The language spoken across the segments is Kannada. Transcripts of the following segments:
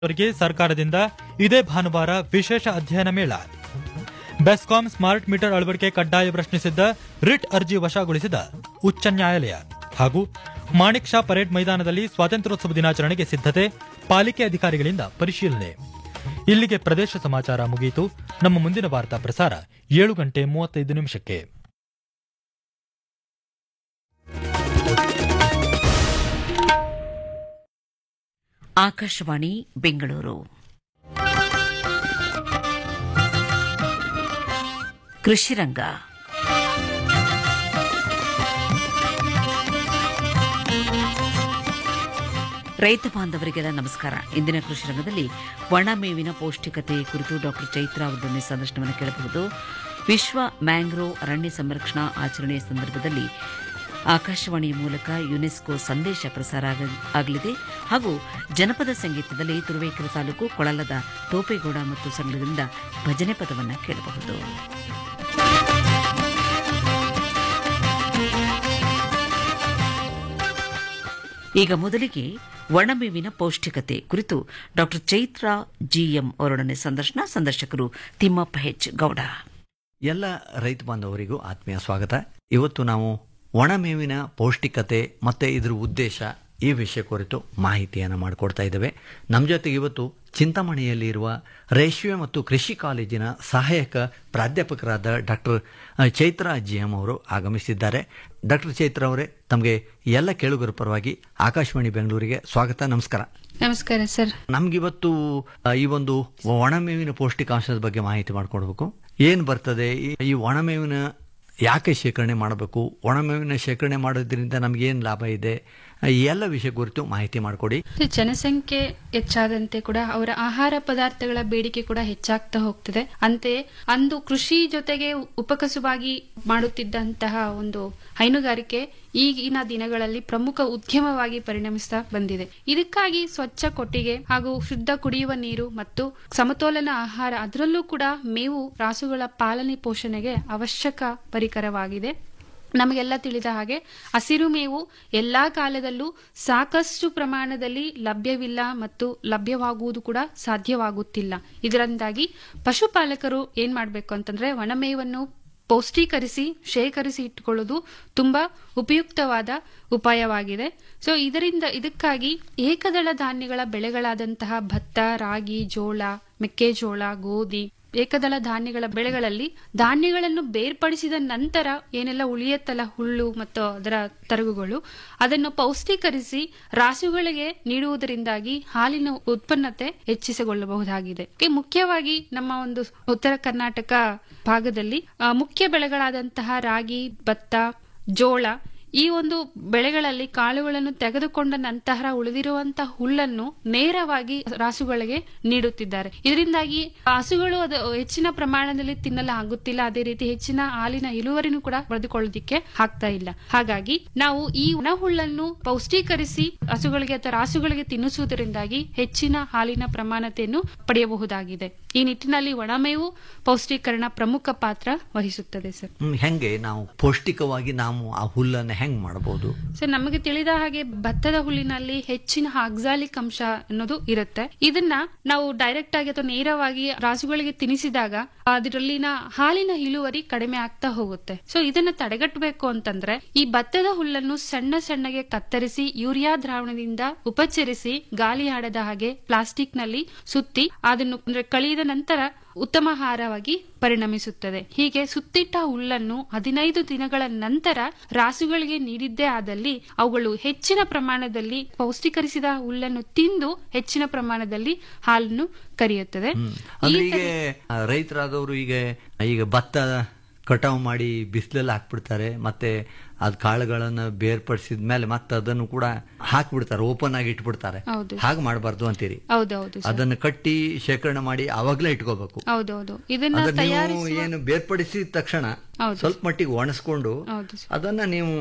ಅವರಿಗೆ ಸರ್ಕಾರದಿಂದ ಇದೇ ಭಾನುವಾರ ವಿಶೇಷ ಅಧ್ಯಯನ ಮೇಳ ಬೆಸ್ಕಾಂ ಸ್ಮಾರ್ಟ್ ಮೀಟರ್ ಅಳವಡಿಕೆ ಕಡ್ಡಾಯ ಪ್ರಶ್ನಿಸಿದ್ದ ರಿಟ್ ಅರ್ಜಿ ವಶಗೊಳಿಸಿದ ಉಚ್ಚ ನ್ಯಾಯಾಲಯ ಹಾಗೂ ಮಾಣಿಕ್ ಶಾ ಪರೇಡ್ ಮೈದಾನದಲ್ಲಿ ಸ್ವಾತಂತ್ರ್ಯೋತ್ಸವ ದಿನಾಚರಣೆಗೆ ಸಿದ್ಧತೆ ಪಾಲಿಕೆ ಅಧಿಕಾರಿಗಳಿಂದ ಪರಿಶೀಲನೆ ಇಲ್ಲಿಗೆ ಪ್ರದೇಶ ಸಮಾಚಾರ ಮುಗಿಯಿತು ನಮ್ಮ ಮುಂದಿನ ವಾರ್ತಾ ಪ್ರಸಾರ ಏಳು ಗಂಟೆ ಮೂವತ್ತೈದು ನಿಮಿಷಕ್ಕೆ ಆಕಾಶವಾಣಿ ಬೆಂಗಳೂರು ಕೃಷಿರಂಗ ರೈತ ಬಾಂಧವರಿಗೆಲ್ಲ ನಮಸ್ಕಾರ ಇಂದಿನ ಕೃಷಿ ರಂಗದಲ್ಲಿ ಒಣಮೇವಿನ ಪೌಷ್ಟಿಕತೆ ಕುರಿತು ಡಾಕ್ಟರ್ ಚೈತ್ರಾ ಅವರೊಂದಿಗೆ ಸಂದರ್ಶನವನ್ನು ಕೇಳಬಹುದು ವಿಶ್ವ ಮ್ಯಾಂಗ್ರೋವ್ ಅರಣ್ಯ ಸಂರಕ್ಷಣಾ ಆಚರಣೆಯ ಸಂದರ್ಭದಲ್ಲಿ ಆಕಾಶವಾಣಿಯ ಮೂಲಕ ಯುನೆಸ್ಕೋ ಸಂದೇಶ ಪ್ರಸಾರ ಆಗ- ಆಗಲಿದೆ ಹಾಗೂ ಜನಪದ ಸಂಗೀತದಲ್ಲಿ ತುರುವೇಕೆರೆ ತಾಲೂಕು ಕೊಳಲದ ತೋಪೇಗೌಡ ಮತ್ತು ಸಂಘದಿಂದ ಭಜನೆ ಪದವನ್ನು ಕೇಳಬಹುದು ಈಗ ಮೊದಲಿಗೆ ಒಣಮೇವಿನ ಪೌಷ್ಟಿಕತೆ ಕುರಿತು ಡಾಕ್ಟರ್ ಚೈತ್ರಾ ಜಿಎಂ ಅವರೊಡನೆ ಸಂದರ್ಶನ ಸಂದರ್ಶಕರು ತಿಮ್ಮಪ್ಪ ಹೆಚ್ ಗೌಡ ಎಲ್ಲ ರೈತ ಬಾಂಧವರಿಗೂ ಆತ್ಮೀಯ ಸ್ವಾಗತ ಇವತ್ತು ನಾವು ಒಣಮೇವಿನ ಪೌಷ್ಟಿಕತೆ ಮತ್ತೆ ಇದ್ರ ಉದ್ದೇಶ ಈ ವಿಷಯ ಕುರಿತು ಮಾಹಿತಿಯನ್ನು ಮಾಡಿಕೊಡ್ತಾ ಇದ್ದೇವೆ ನಮ್ಮ ಜೊತೆಗೆ ಇವತ್ತು ಚಿಂತಾಮಣಿಯಲ್ಲಿ ಇರುವ ರೇಷ್ಮೆ ಮತ್ತು ಕೃಷಿ ಕಾಲೇಜಿನ ಸಹಾಯಕ ಪ್ರಾಧ್ಯಾಪಕರಾದ ಡಾಕ್ಟರ್ ಚೈತ್ರ ಜಿ ಎಂ ಅವರು ಆಗಮಿಸಿದ್ದಾರೆ ಡಾಕ್ಟರ್ ಚೈತ್ರ ಅವರೇ ತಮಗೆ ಎಲ್ಲ ಕೇಳುಗರ ಪರವಾಗಿ ಆಕಾಶವಾಣಿ ಬೆಂಗಳೂರಿಗೆ ಸ್ವಾಗತ ನಮಸ್ಕಾರ ನಮಸ್ಕಾರ ಸರ್ ನಮ್ಗಿವತ್ತು ಆ, ಈ ಒಂದು ಒಣಮೇವಿನ ಪೌಷ್ಟಿಕಾಂಶದ ಬಗ್ಗೆ ಮಾಹಿತಿ ಮಾಡ್ಕೊಡ್ಬೇಕು ಏನ್ ಬರ್ತದೆ ಈ- ಈ ಒಣಮೇವಿನ ಯಾಕೆ ಶೇಖರಣೆ ಮಾಡಬೇಕು ಒಣಮೇವಿನ ಶೇಖರಣೆ ಮಾಡೋದ್ರಿಂದ ನಮ್ಗೆ ಏನ್ ಲಾಭ ಇದೆ ಈ ಎಲ್ಲ ವಿಷಯ ಕುರಿತು ಮಾಹಿತಿ ಮಾಡಿಕೊಡಿ ಜನಸಂಖ್ಯೆ ಹೆಚ್ಚಾದಂತೆ ಕೂಡ ಅವರ ಆಹಾರ ಪದಾರ್ಥಗಳ ಬೇಡಿಕೆ ಕೂಡ ಹೆಚ್ಚಾಗ್ತಾ ಹೋಗ್ತದೆ ಅಂತೆಯೇ ಅಂದು ಕೃಷಿ ಜೊತೆಗೆ ಉಪಕಸುವಾಗಿ ಮಾಡುತ್ತಿದ್ದಂತಹ ಒಂದು ಹೈನುಗಾರಿಕೆ ಈಗಿನ ದಿನಗಳಲ್ಲಿ ಪ್ರಮುಖ ಉದ್ಯಮವಾಗಿ ಪರಿಣಮಿಸ್ತಾ ಬಂದಿದೆ ಇದಕ್ಕಾಗಿ ಸ್ವಚ್ಛ ಕೊಟ್ಟಿಗೆ ಹಾಗೂ ಶುದ್ಧ ಕುಡಿಯುವ ನೀರು ಮತ್ತು ಸಮತೋಲನ ಆಹಾರ ಅದರಲ್ಲೂ ಕೂಡ ಮೇವು ರಾಸುಗಳ ಪಾಲನೆ ಪೋಷಣೆಗೆ ಅವಶ್ಯಕ ಪರಿಕರವಾಗಿದೆ ನಮಗೆಲ್ಲ ತಿಳಿದ ಹಾಗೆ ಹಸಿರು ಮೇವು ಎಲ್ಲಾ ಕಾಲದಲ್ಲೂ ಸಾಕಷ್ಟು ಪ್ರಮಾಣದಲ್ಲಿ ಲಭ್ಯವಿಲ್ಲ ಮತ್ತು ಲಭ್ಯವಾಗುವುದು ಕೂಡ ಸಾಧ್ಯವಾಗುತ್ತಿಲ್ಲ ಇದರಿಂದಾಗಿ ಪಶುಪಾಲಕರು ಏನ್ ಮಾಡಬೇಕು ಅಂತಂದ್ರೆ ಒಣಮೇವನ್ನು ಪೌಷ್ಟೀಕರಿಸಿ ಶೇಖರಿಸಿ ಇಟ್ಟುಕೊಳ್ಳೋದು ತುಂಬಾ ಉಪಯುಕ್ತವಾದ ಉಪಾಯವಾಗಿದೆ ಸೊ ಇದರಿಂದ ಇದಕ್ಕಾಗಿ ಏಕದಳ ಧಾನ್ಯಗಳ ಬೆಳೆಗಳಾದಂತಹ ಭತ್ತ ರಾಗಿ ಜೋಳ ಮೆಕ್ಕೆಜೋಳ ಗೋಧಿ ಏಕದಳ ಧಾನ್ಯಗಳ ಬೆಳೆಗಳಲ್ಲಿ ಧಾನ್ಯಗಳನ್ನು ಬೇರ್ಪಡಿಸಿದ ನಂತರ ಏನೆಲ್ಲ ಉಳಿಯತ್ತಲ್ಲ ಹುಲ್ಲು ಮತ್ತು ಅದರ ತರಗುಗಳು ಅದನ್ನು ಪೌಷ್ಟೀಕರಿಸಿ ರಾಸುಗಳಿಗೆ ನೀಡುವುದರಿಂದಾಗಿ ಹಾಲಿನ ಉತ್ಪನ್ನತೆ ಹೆಚ್ಚಿಸಿಕೊಳ್ಳಬಹುದಾಗಿದೆ ಕೆ- ಮುಖ್ಯವಾಗಿ ನಮ್ಮ ಒಂದು ಉತ್ತರ ಕರ್ನಾಟಕ ಭಾಗದಲ್ಲಿ ಆ, ಮುಖ್ಯ ಬೆಳೆಗಳಾದಂತಹ ರಾಗಿ ಭತ್ತ ಜೋಳ ಈ ಒಂದು ಬೆಳೆಗಳಲ್ಲಿ ಕಾಳುಗಳನ್ನು ತೆಗೆದುಕೊಂಡ ನಂತರ ಉಳಿದಿರುವಂತಹ ಹುಲ್ಲನ್ನು ನೇರವಾಗಿ ರಾಸುಗಳಿಗೆ ನೀಡುತ್ತಿದ್ದಾರೆ ಇದರಿಂದಾಗಿ ಹಸುಗಳು ಅದು ಹೆಚ್ಚಿನ ಪ್ರಮಾಣದಲ್ಲಿ ತಿನ್ನಲು ಆಗುತ್ತಿಲ್ಲ ಅದೇ ರೀತಿ ಹೆಚ್ಚಿನ ಹಾಲಿನ ಇಳುವರಿನೂ ಕೂಡ ಪಡೆದುಕೊಳ್ಳೋದಿಕ್ಕೆ ಆಗ್ತಾ ಇಲ್ಲ ಹಾಗಾಗಿ ನಾವು ಈ ಒಣ ಹುಲ್ಲನ್ನು ಪೌಷ್ಟೀಕರಿಸಿ ಹಸುಗಳಿಗೆ ಅಥವಾ ರಾಸುಗಳಿಗೆ ತಿನ್ನಿಸುವುದರಿಂದಾಗಿ ಹೆಚ್ಚಿನ ಹಾಲಿನ ಪ್ರಮಾಣತೆಯನ್ನು ಪಡೆಯಬಹುದಾಗಿದೆ ಈ ನಿಟ್ಟಿನಲ್ಲಿ ಒಣಮೇವು ಪೌಷ್ಟೀಕರಣ ಪ್ರಮುಖ ಪಾತ್ರ ವಹಿಸುತ್ತದೆ ಸರ್ ಹ್ಮ್, ಹೆಂಗೆ ನಾವು ಪೌಷ್ಟಿಕವಾಗಿ ನಾವು ಆ ಹುಲ್ಲನ್ನು ಹೆಂಗ್ ಮಾಡಬಹುದು ಸರ್ ನಮಗೆ ತಿಳಿದ ಹಾಗೆ ಭತ್ತದ ಹುಲ್ಲಿನಲ್ಲಿ ಹೆಚ್ಚಿನ ಆಕ್ಸಾಲಿಕ್ ಅಂಶ ಅನ್ನೋದು ಇರುತ್ತೆ ಇದನ್ನ ನಾವು ಡೈರೆಕ್ಟ್ ಆಗಿ ಅಥವಾ ನೇರವಾಗಿ ರಾಸುಗಳಿಗೆ ತಿನ್ನಿಸಿದಾಗ ಅದರಲ್ಲಿನ ಹಾಲಿನ ಇಳುವರಿ ಕಡಿಮೆ ಆಗ್ತಾ ಹೋಗುತ್ತೆ ಸೊ ಇದನ್ನ ತಡೆಗಟ್ಟಬೇಕು ಅಂತಂದ್ರೆ ಈ ಭತ್ತದ ಹುಲ್ಲನ್ನು ಸಣ್ಣ ಸಣ್ಣಗೆ ಕತ್ತರಿಸಿ ಯೂರಿಯಾ ದ್ರಾವಣದಿಂದ ಉಪಚರಿಸಿ ಗಾಳಿ ಆಡದ ಹಾಗೆ ಪ್ಲಾಸ್ಟಿಕ್ ನಲ್ಲಿ ಸುತ್ತಿ ಅದನ್ನು ಅಂದ್ರೆ ಕಳಿದ ನಂತರ ಉತ್ತಮ ಆಹಾರವಾಗಿ ಪರಿಣಮಿಸುತ್ತದೆ ಹೀಗೆ ಸುತ್ತಿಟ್ಟ ಹುಲ್ಲನ್ನು ಹದಿನೈದು ದಿನಗಳ ನಂತರ ರಾಸುಗಳಿಗೆ ನೀಡಿದ್ದೇ ಆದಲ್ಲಿ ಅವುಗಳು ಹೆಚ್ಚಿನ ಪ್ರಮಾಣದಲ್ಲಿ ಪೌಷ್ಟೀಕರಿಸಿದ ಹುಲ್ಲನ್ನು ತಿಂದು ಹೆಚ್ಚಿನ ಪ್ರಮಾಣದಲ್ಲಿ ಹಾಲನ್ನು ಕರೆಯುತ್ತದೆ ಅಂದ್ರೆ ಈಗ ಆ, ರೈತರಾದವರು ಈಗ ಈಗ ಭತ್ತ ಕಟಾವು ಮಾಡಿ ಬಿಸಿಲಲ್ಲಿ ಹಾಕ್ಬಿಡ್ತಾರೆ ಮತ್ತೆ ಅದ್ ಕಾಳುಗಳನ್ನ ಬೇರ್ಪಡಿಸಿದ ಮೇಲೆ ಮತ್ತೆ ಅದನ್ನು ಕೂಡ ಹಾಕ್ಬಿಡ್ತಾರೆ ಓಪನ್ ಆಗಿ ಇಟ್ಬಿಡ್ತಾರೆ ಹೌದು ಹಾಗೆ ಮಾಡಬಾರ್ದು ಅಂತೀರಿ ಹೌದೌದು ಸರ್. ಅದನ್ನ ಕಟ್ಟಿ ಶೇಖರಣೆ ಮಾಡಿ ಅವಾಗ್ಲೇ ಇಟ್ಕೋಬೇಕು ಹೌದೌದು ಇದನ್ನ ಅದನ್ನ ನೀವು ತಯಾರಿಸುವ ಏನು ಬೇರ್ಪಡಿಸಿದ ತಕ್ಷಣ ಹೌದು. ಸ್ವಲ್ಪ ಮಟ್ಟಿಗೆ ಒಣಸ್ಕೊಂಡು ಹೌದು ಸರ್. ಅದನ್ನ ನೀವು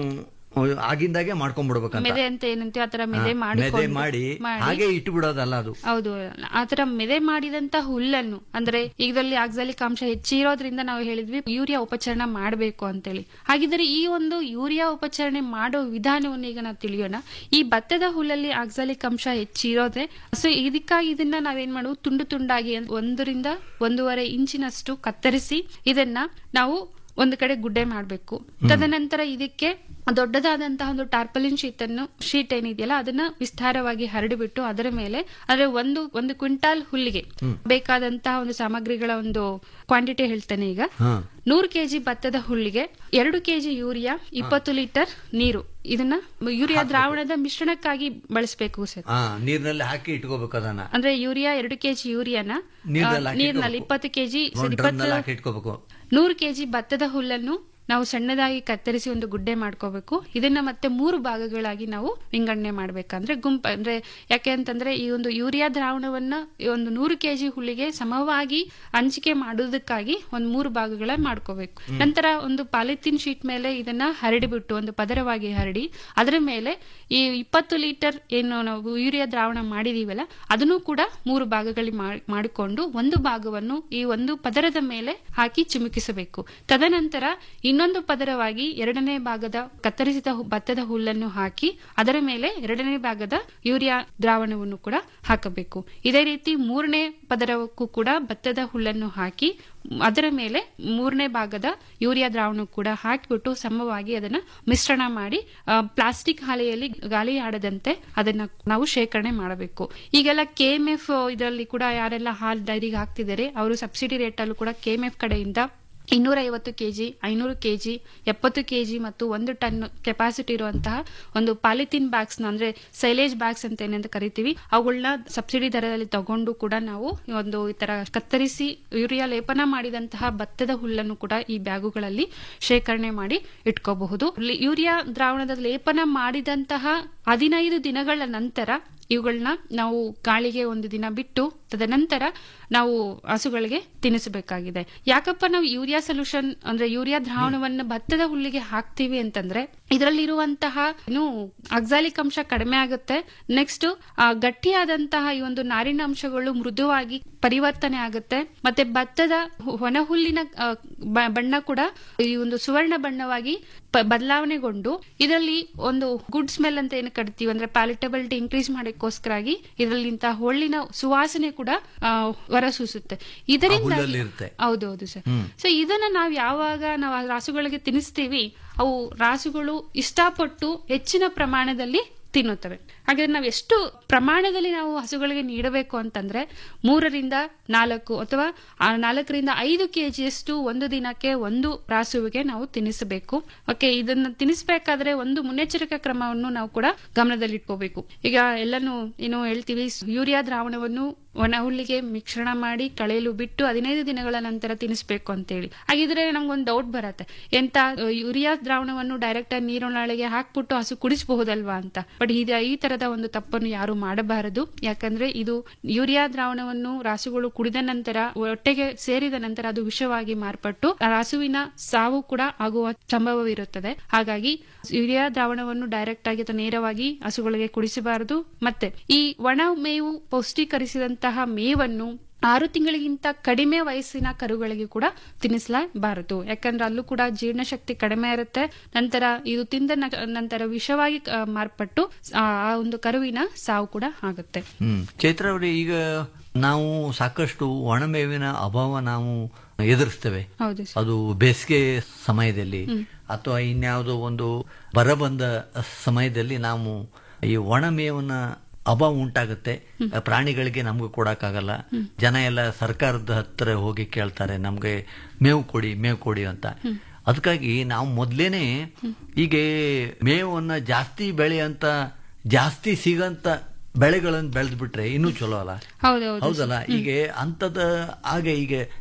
ಆಗಿಂದಾಗೆ ಮಾಡ್ಕೊಂಡ್ಬಿಡ್ಬೇಕಂತ ಮೆದೆ ಅಂತ ಏನಂತೀವಿ ಆತರ ಮೆದೆ ಹಾ, ಮಾಡಿ ಮೆದೆ ಮಾಡಿ ಹಾಗೆ ಇಟ್ಟು ಬಿಡೋದಲ್ಲ ಅದು ಹೌದು ಆತರ ಮೆದೆ ಮಾಡಿದಂತ ಹುಲ್ಲನ್ನು ಅಂದ್ರೆ ಇದರಲ್ಲಿ ಆಕ್ಸಾಲಿಕ್ ಅಂಶ ಹೆಚ್ಚಿರೋದ್ರಿಂದ ನಾವು ಹೇಳಿದ್ವಿ ಯೂರಿಯಾ ಉಪಚರಣ ಮಾಡಬೇಕು ಅಂತೇಳಿ ಹಾಗಿದ್ರೆ ಈ ಒಂದು ಯೂರಿಯಾ ಉಪಚರಣೆ ಮಾಡೋ ವಿಧಾನವನ್ನು ಈಗ ನಾವು ತಿಳಿಯೋಣ ಈ ಭತ್ತದ ಹುಲ್ಲಲ್ಲಿ ಆಕ್ಸಾಲಿಕ್ ಅಂಶ ಹೆಚ್ಚಿರೋದೆ ಸೊ ಇದಕ್ಕಾಗಿ ಇದನ್ನ ನಾವೇನ್ ಮಾಡುವು ತುಂಡು ತುಂಡಾಗಿ ಅಂದ್ರೆ ಒಂದರಿಂದ ಒಂದೂವರೆ ಇಂಚಿನಷ್ಟು ಕತ್ತರಿಸಿ ಇದನ್ನ ನಾವು ಒಂದು ಕಡೆ ಗುಡ್ಡೆ ಮಾಡಬೇಕು ತದನಂತರ ಇದಕ್ಕೆ ದೊಡ್ಡದಾದಂತಹ ಒಂದು ಟಾರ್ಪಲಿನ್ ಶೀಟ್ ಅನ್ನು ಶೀಟ್ ಏನಿದೆಯಲ್ಲ ಅದನ್ನ ವಿಸ್ತಾರವಾಗಿ ಹರಡಿಬಿಟ್ಟು ಅದರ ಮೇಲೆ ಅಂದ್ರೆ ಒಂದು ಒಂದು ಕ್ವಿಂಟಾಲ್ ಹುಲ್ಲಿಗೆ ಬೇಕಾದಂತಹ ಒಂದು ಸಾಮಗ್ರಿಗಳ ಒಂದು ಕ್ವಾಂಟಿಟಿ ಹೇಳ್ತೇನೆ ಈಗ ಹಾ ನೂರು ಕೆಜಿ ಭತ್ತದ ಹುಲ್ಲಿಗೆ ಎರಡು ಕೆಜಿ ಯೂರಿಯಾ ಇಪ್ಪತ್ತು ಲೀಟರ್ ನೀರು ಇದನ್ನ ಯೂರಿಯಾ ದ್ರಾವಣದ ಮಿಶ್ರಣಕ್ಕಾಗಿ ಬಳಸಬೇಕು ಸರ್ ಹಾ ನೀರ್ನಲ್ಲಿ ಹಾಕಿ ಇಟ್ಕೋಬೇಕು ಅದನ್ನ ಅಂದ್ರೆ ಯೂರಿಯಾ ಎರಡು ಕೆಜಿ ಯೂರಿಯಾನ ನೀರ್ನಲ್ಲಿ ಆ, ಹಾಕಿ ನೀರ್ನಲ್ಲಿ ಇಟ್ಕೋಬೇಕು. ಇಪ್ಪತ್ತು ಕೆಜಿ ಒಂದ್ ಡ್ರಮ್ನಲ್ಲಿ ಹಾಕಿ ಇಟ್ಕೋಬೇಕು ನೂರು ಕೆಜಿ ಭತ್ತದ ಹುಲ್ಲನ್ನು ನಾವು ಸಣ್ಣದಾಗಿ ಕತ್ತರಿಸಿ ಒಂದು ಗುಡ್ಡೆ ಮಾಡ್ಕೋಬೇಕು ಇದನ್ನ ಮತ್ತೆ ಮೂರು ಭಾಗಗಳಾಗಿ ನಾವು ವಿಂಗಡಣೆ ಮಾಡ್ಬೇಕಂದ್ರೆ ಗುಂಪ ಅಂದ್ರೆ ಯಾಕೆ ಅಂತಂದ್ರೆ ಈ ಒಂದು ಯೂರಿಯಾ ದ್ರಾವಣವನ್ನ ಈ ಒಂದು ನೂರು ಕೆಜಿ ಹುಲ್ಲಿಗೆ ಸಮವಾಗಿ ಹಂಚಿಕೆ ಮಾಡುವುದಕ್ಕಾಗಿ ಒಂದು ಮೂರು ಭಾಗಗಳ ಮಾಡ್ಕೋಬೇಕು ನಂತರ ಒಂದು ಪಾಲಿಥಿನ್ ಶೀಟ್ ಮೇಲೆ ಇದನ್ನ ಹರಡಿಬಿಟ್ಟು ಒಂದು ಪದರವಾಗಿ ಹರಡಿ ಅದರ ಮೇಲೆ ಈ ಇಪ್ಪತ್ತು ಲೀಟರ್ ಏನು ನಾವು ಯೂರಿಯಾ ದ್ರಾವಣ ಮಾಡಿದೀವಲ್ಲ ಅದನ್ನು ಕೂಡ ಮೂರು ಭಾಗಗಳಿಗೆ ಮಾಡ್- ಮಾಡಿಕೊಂಡು ಒಂದು ಭಾಗವನ್ನು ಈ ಒಂದು ಪದರದ ಮೇಲೆ ಹಾಕಿ ಚಿಮುಕಿಸಬೇಕು ತದನಂತರ ಇನ್ನೊಂದು ಪದರವಾಗಿ ಎರಡನೇ ಭಾಗದ ಕತ್ತರಿಸಿದ ಹು- ಭತ್ತದ ಹುಲ್ಲನ್ನು ಹಾಕಿ ಅದರ ಮೇಲೆ ಎರಡನೇ ಭಾಗದ ಯೂರಿಯಾ ದ್ರಾವಣವನ್ನು ಕೂಡ ಹಾಕಬೇಕು ಇದೇ ರೀತಿ ಮೂರನೇ ಪದರಕ್ಕೂ ಕೂಡ ಭತ್ತದ ಹುಲ್ಲನ್ನು ಹಾಕಿ ಅದರ ಮೇಲೆ ಮೂರನೇ ಭಾಗದ ಯೂರಿಯಾ ದ್ರಾವಣ ಕೂಡ ಹಾಕಿಬಿಟ್ಟು ಸಮವಾಗಿ ಅದನ್ನ ಮಿಶ್ರಣ ಮಾಡಿ ಆ, ಪ್ಲಾಸ್ಟಿಕ್ ಹಾಳೆಯಲ್ಲಿ ಗಾಳಿ ಆಡದಂತೆ ಅದನ್ನ ನಾವು ಶೇಖರಣೆ ಮಾಡಬೇಕು ಈಗೆಲ್ಲ ಕೆ ಎಂ ಎಫ್ ಇದರಲ್ಲಿ ಕೂಡ ಯಾರೆಲ್ಲ ಹಾಲ್ ಡೈರಿಗೆ ಹಾಕ್ತಿದ್ದಾರೆ ಅವರು ಸಬ್ಸಿಡಿ ರೇಟ್ ಅಲ್ಲೂ ಕೂಡ ಕೆ ಎಂ ಎಫ್ ಕಡೆಯಿಂದ ಇನ್ನೂರ ಐವತ್ತು ಕೆಜಿ ಐನೂರು ಕೆಜಿ ಎಪ್ಪತ್ತು ಕೆಜಿ ಮತ್ತು ಒಂದು ಟನ್ ಕೆಪಾಸಿಟಿ ಇರುವಂತಹ ಒಂದು ಪಾಲಿಥಿನ್ ಬ್ಯಾಗ್ಸ್ ಅಂದ್ರೆ ಸೈಲೇಜ್ ಬ್ಯಾಗ್ಸ್ ಅಂತ ಏನಂತ ಕರಿತೀವಿ ಅವುಗಳನ್ನ ಸಬ್ಸಿಡಿ ದರದಲ್ಲಿ ತಗೊಂಡು ಕೂಡ ನಾವು ಒಂದು ಈ ತರ ಕತ್ತರಿಸಿ ಯೂರಿಯಾ ಲೇಪನ ಮಾಡಿದಂತಹ ಭತ್ತದ ಹುಲ್ಲನ್ನು ಕೂಡ ಈ ಬ್ಯಾಗುಗಳಲ್ಲಿ ಶೇಖರಣೆ ಮಾಡಿ ಇಟ್ಕೋಬಹುದು ಇಲ್ಲಿ ಯೂರಿಯಾ ದ್ರಾವಣದ ಲೇಪನ ಮಾಡಿದಂತಹ ಹದಿನೈದು ದಿನಗಳ ನಂತರ ಇವುಗಳನ್ನ ನಾವು ಗಾಳಿಗೆ ಒಂದು ದಿನ ಬಿಟ್ಟು ತದನಂತರ ನಾವು ಹಸುಗಳಿಗೆ ತಿನ್ನಿಸಬೇಕಾಗಿದೆ ಯಾಕಪ್ಪ ನಾವು ಯೂರಿಯಾ ಸೊಲ್ಯೂಷನ್ ಅಂದ್ರೆ ಯೂರಿಯಾ ದ್ರಾವಣವನ್ನು ಭತ್ತದ ಹುಲ್ಲಿಗೆ ಹಾಕ್ತೀವಿ ಅಂತಂದ್ರೆ ಇದರಲ್ಲಿರುವಂತಹ ಏನು ಅಕ್ಸಾಲಿಕ್ ಅಂಶ ಕಡಿಮೆ ಆಗುತ್ತೆ ನೆಕ್ಸ್ಟ್ ಗಟ್ಟಿಯಾದಂತಹ ಈ ಒಂದು ನಾರಿನ ಅಂಶಗಳು ಮೃದುವಾಗಿ ಪರಿವರ್ತನೆ ಆಗುತ್ತೆ ಮತ್ತೆ ಭತ್ತದ ಹು- ಒಣ ಹುಲ್ಲಿನ ಆ, ಬ- ಬಣ್ಣ ಕೂಡ ಈ ಒಂದು ಸುವರ್ಣ ಬಣ್ಣವಾಗಿ ಪ- ಬದಲಾವಣೆಗೊಂಡು ಇದರಲ್ಲಿ ಒಂದು ಗುಡ್ ಸ್ಮೆಲ್ ಅಂತ ಏನು ಕರಿತೀವಿ ಅಂದ್ರೆ ಪ್ಯಾಲಿಟಬಿಲಿಟಿ ಇನ್ಕ್ರೀಸ್ ಮಾಡಕ್ಕೋಸ್ಕರಾಗಿ ಇದರಲ್ಲಿ ಇಂತಹ ಹೊಳ್ಳಿನ ಸುವಾಸನೆ ಕೂಡ ಆ, ಹೊರಸೂಸುತ್ತೆ ಇದರಿಂದ ಹುಲ್ಲಲ್ಲಿರುತ್ತೆ. ಹೌದೌದು ಸರ್ ಸೊ ಇದನ್ನ ನಾವು ಯಾವಾಗ ನಾವು ಆ ರಾಸುಗಳಿಗೆ ತಿನ್ನಿಸ್ತೀವಿ ಅವು ರಾಸುಗಳು ಇಷ್ಟಪಟ್ಟು ಹೆಚ್ಚಿನ ಪ್ರಮಾಣದಲ್ಲಿ ತಿನ್ನುತ್ತವೆ ಹಾಗಾದ್ರೆ ನಾವು ಎಷ್ಟು ಪ್ರಮಾಣದಲ್ಲಿ ನಾವು ಹಸುಗಳಿಗೆ ನೀಡಬೇಕು ಅಂತಂದ್ರೆ ಮೂರರಿಂದ ನಾಲ್ಕು ಅಥವಾ ಆ ನಾಲ್ಕರಿಂದ ಐದು ಕೆಜಿಯಷ್ಟು ಒಂದು ದಿನಕ್ಕೆ ಒಂದು ರಾಸುವಿಗೆ ನಾವು ತಿನ್ನಿಸಬೇಕು ಓಕೆ ಇದನ್ನ ತಿನ್ನಿಸಬೇಕಾದ್ರೆ ಒಂದು ಮುನ್ನೆಚ್ಚರಿಕಾ ಕ್ರಮವನ್ನು ನಾವು ಕೂಡ ಗಮನದಲ್ಲಿಟ್ಕೋಬೇಕು ಈಗ ಎಲ್ಲಾನು ಏನು ಹೇಳ್ತೀವಿ ಯೂರಿಯಾ ದ್ರಾವಣವನ್ನು ಒಣ ಹುಲ್ಲಿಗೆ ಮಿಶ್ರಣ ಮಾಡಿ ಕಳೆಯಲು ಬಿಟ್ಟು ಹದಿನೈದು ದಿನಗಳ ನಂತರ ತಿನ್ನಿಸ್ಬೇಕು ಅಂತೇಳಿ ಹಾಗಿದ್ರೆ ನಮ್ಗೊಂದು ಡೌಟ್ ಬರತ್ತೆ ಎಂತ ಅ, ಯೂರಿಯಾ ದ್ರಾವಣವನ್ನು ಡೈರೆಕ್ಟ್ ಆಗಿ ನೀರೊಳಗೆ ಹಾಕ್ಬಿಟ್ಟು ಹಸು ಕುಡಿಸಬಹುದಲ್ವಾ ಅಂತ ಬಟ್ ಇದು ಈ ತರದ ಒಂದು ತಪ್ಪನ್ನು ಯಾರು ಮಾಡಬಾರದು ಯಾಕಂದ್ರೆ ಇದು ಯೂರಿಯಾ ದ್ರಾವಣವನ್ನು ರಾಸುಗಳು ಕುಡಿದ ನಂತರ ಹೊಟ್ಟೆಗೆ ಸೇರಿದ ನಂತರ ಅದು ವಿಷವಾಗಿ ಮಾರ್ಪಟ್ಟು ಆ ರಾಸುವಿನ ಸಾವು ಕೂಡ ಆಗುವ ಸಂಭವವಿರುತ್ತದೆ ಹಾಗಾಗಿ ಯೂರಿಯಾ ದ್ರಾವಣವನ್ನು ಡೈರೆಕ್ಟ್ ಆಗಿ ಅಥವಾ ನೇರವಾಗಿ ಹಸುಗಳಿಗೆ ಕುಡಿಸಬಾರದು ಮತ್ತೆ ಈ ಒಣ ಮೇವು ಪೌಷ್ಟೀಕರಿಸಿದಂತಹ ಮೇವನ್ನು ಆರು ತಿಂಗಳಿಗಿಂತ ಕಡಿಮೆ ವಯಸ್ಸಿನ ಕರುಗಳಿಗೆ ಕೂಡ ತಿನ್ನಿಸಲೇಬಾರದು ಯಾಕಂದ್ರೆ ಅಲ್ಲೂ ಕೂಡ ಜೀರ್ಣಶಕ್ತಿ ಕಡಿಮೆ ಇರುತ್ತೆ ನಂತರ ಇದು ತಿಂದ ನ- ನಂತರ ವಿಷವಾಗಿ ಆ, ಮಾರ್ಪಟ್ಟು ಆ ಆ ಒಂದು ಕರುವಿನ ಸಾವು ಕೂಡ ಆಗುತ್ತೆ ಹ್ಮ್ ಚೈತ್ರ ಅವರೇ ಈಗ ನಾವು ಸಾಕಷ್ಟು ಒಣಮೇವಿನ ಅಭಾವ ನಾವು ಎದುರಿಸ್ತೇವೆ ಹೌದು ಸರ್ ಅದು ಬೇಸಿಗೆ ಸಮಯದಲ್ಲಿ ಅಥವಾ ಇನ್ಯಾವುದೋ ಒಂದು ಬರ ಬಂದ ಸಮಯದಲ್ಲಿ ನಾವು ಈ ಒಣ ಮೇವನ್ನ ಅಭಾವ ಉಂಟಾಗುತ್ತೆ ಪ್ರಾಣಿಗಳಿಗೆ ನಮ್ಗೆ ಕೊಡಕ್ಕಾಗಲ್ಲ ಜನ ಎಲ್ಲ ಸರ್ಕಾರದ ಹತ್ರ ಹೋಗಿ ಕೇಳ್ತಾರೆ ನಮ್ಗೆ ಮೇವು ಕೊಡಿ ಮೇವು ಕೊಡಿ ಅಂತ ಅದಕ್ಕಾಗಿ ನಾವು ಮೊದ್ಲೇನೆ ಈಗ ಮೇವನ್ನ ಜಾಸ್ತಿ ಬೆಳೆಯಂತ ಜಾಸ್ತಿ ಸಿಗಂತ ಬೆಳೆಗಳನ್ನು ಬೆಳೆದ್ಬಿಟ್ರೆ ಇನ್ನೂ ಚಲೋ ಅಲ್ಲ ಹೌದೌದು ಹೌದಲ್ಲ ಈಗ ಅಂತದ ಹಾಗೆ ಈಗ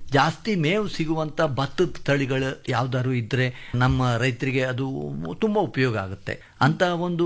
ಜಾಸ್ತಿ ಮೇವು ಸಿಗುವಂತ ಭತ್ತದ ತಳಿಗಳು ಯಾವ್ದಾದ್ರು ಇದ್ರೆ ನಮ್ಮ ರೈತರಿಗೆ ಅದು ತುಂಬಾ ಉಪಯೋಗ ಆಗುತ್ತೆ ಅಂತ ಒಂದು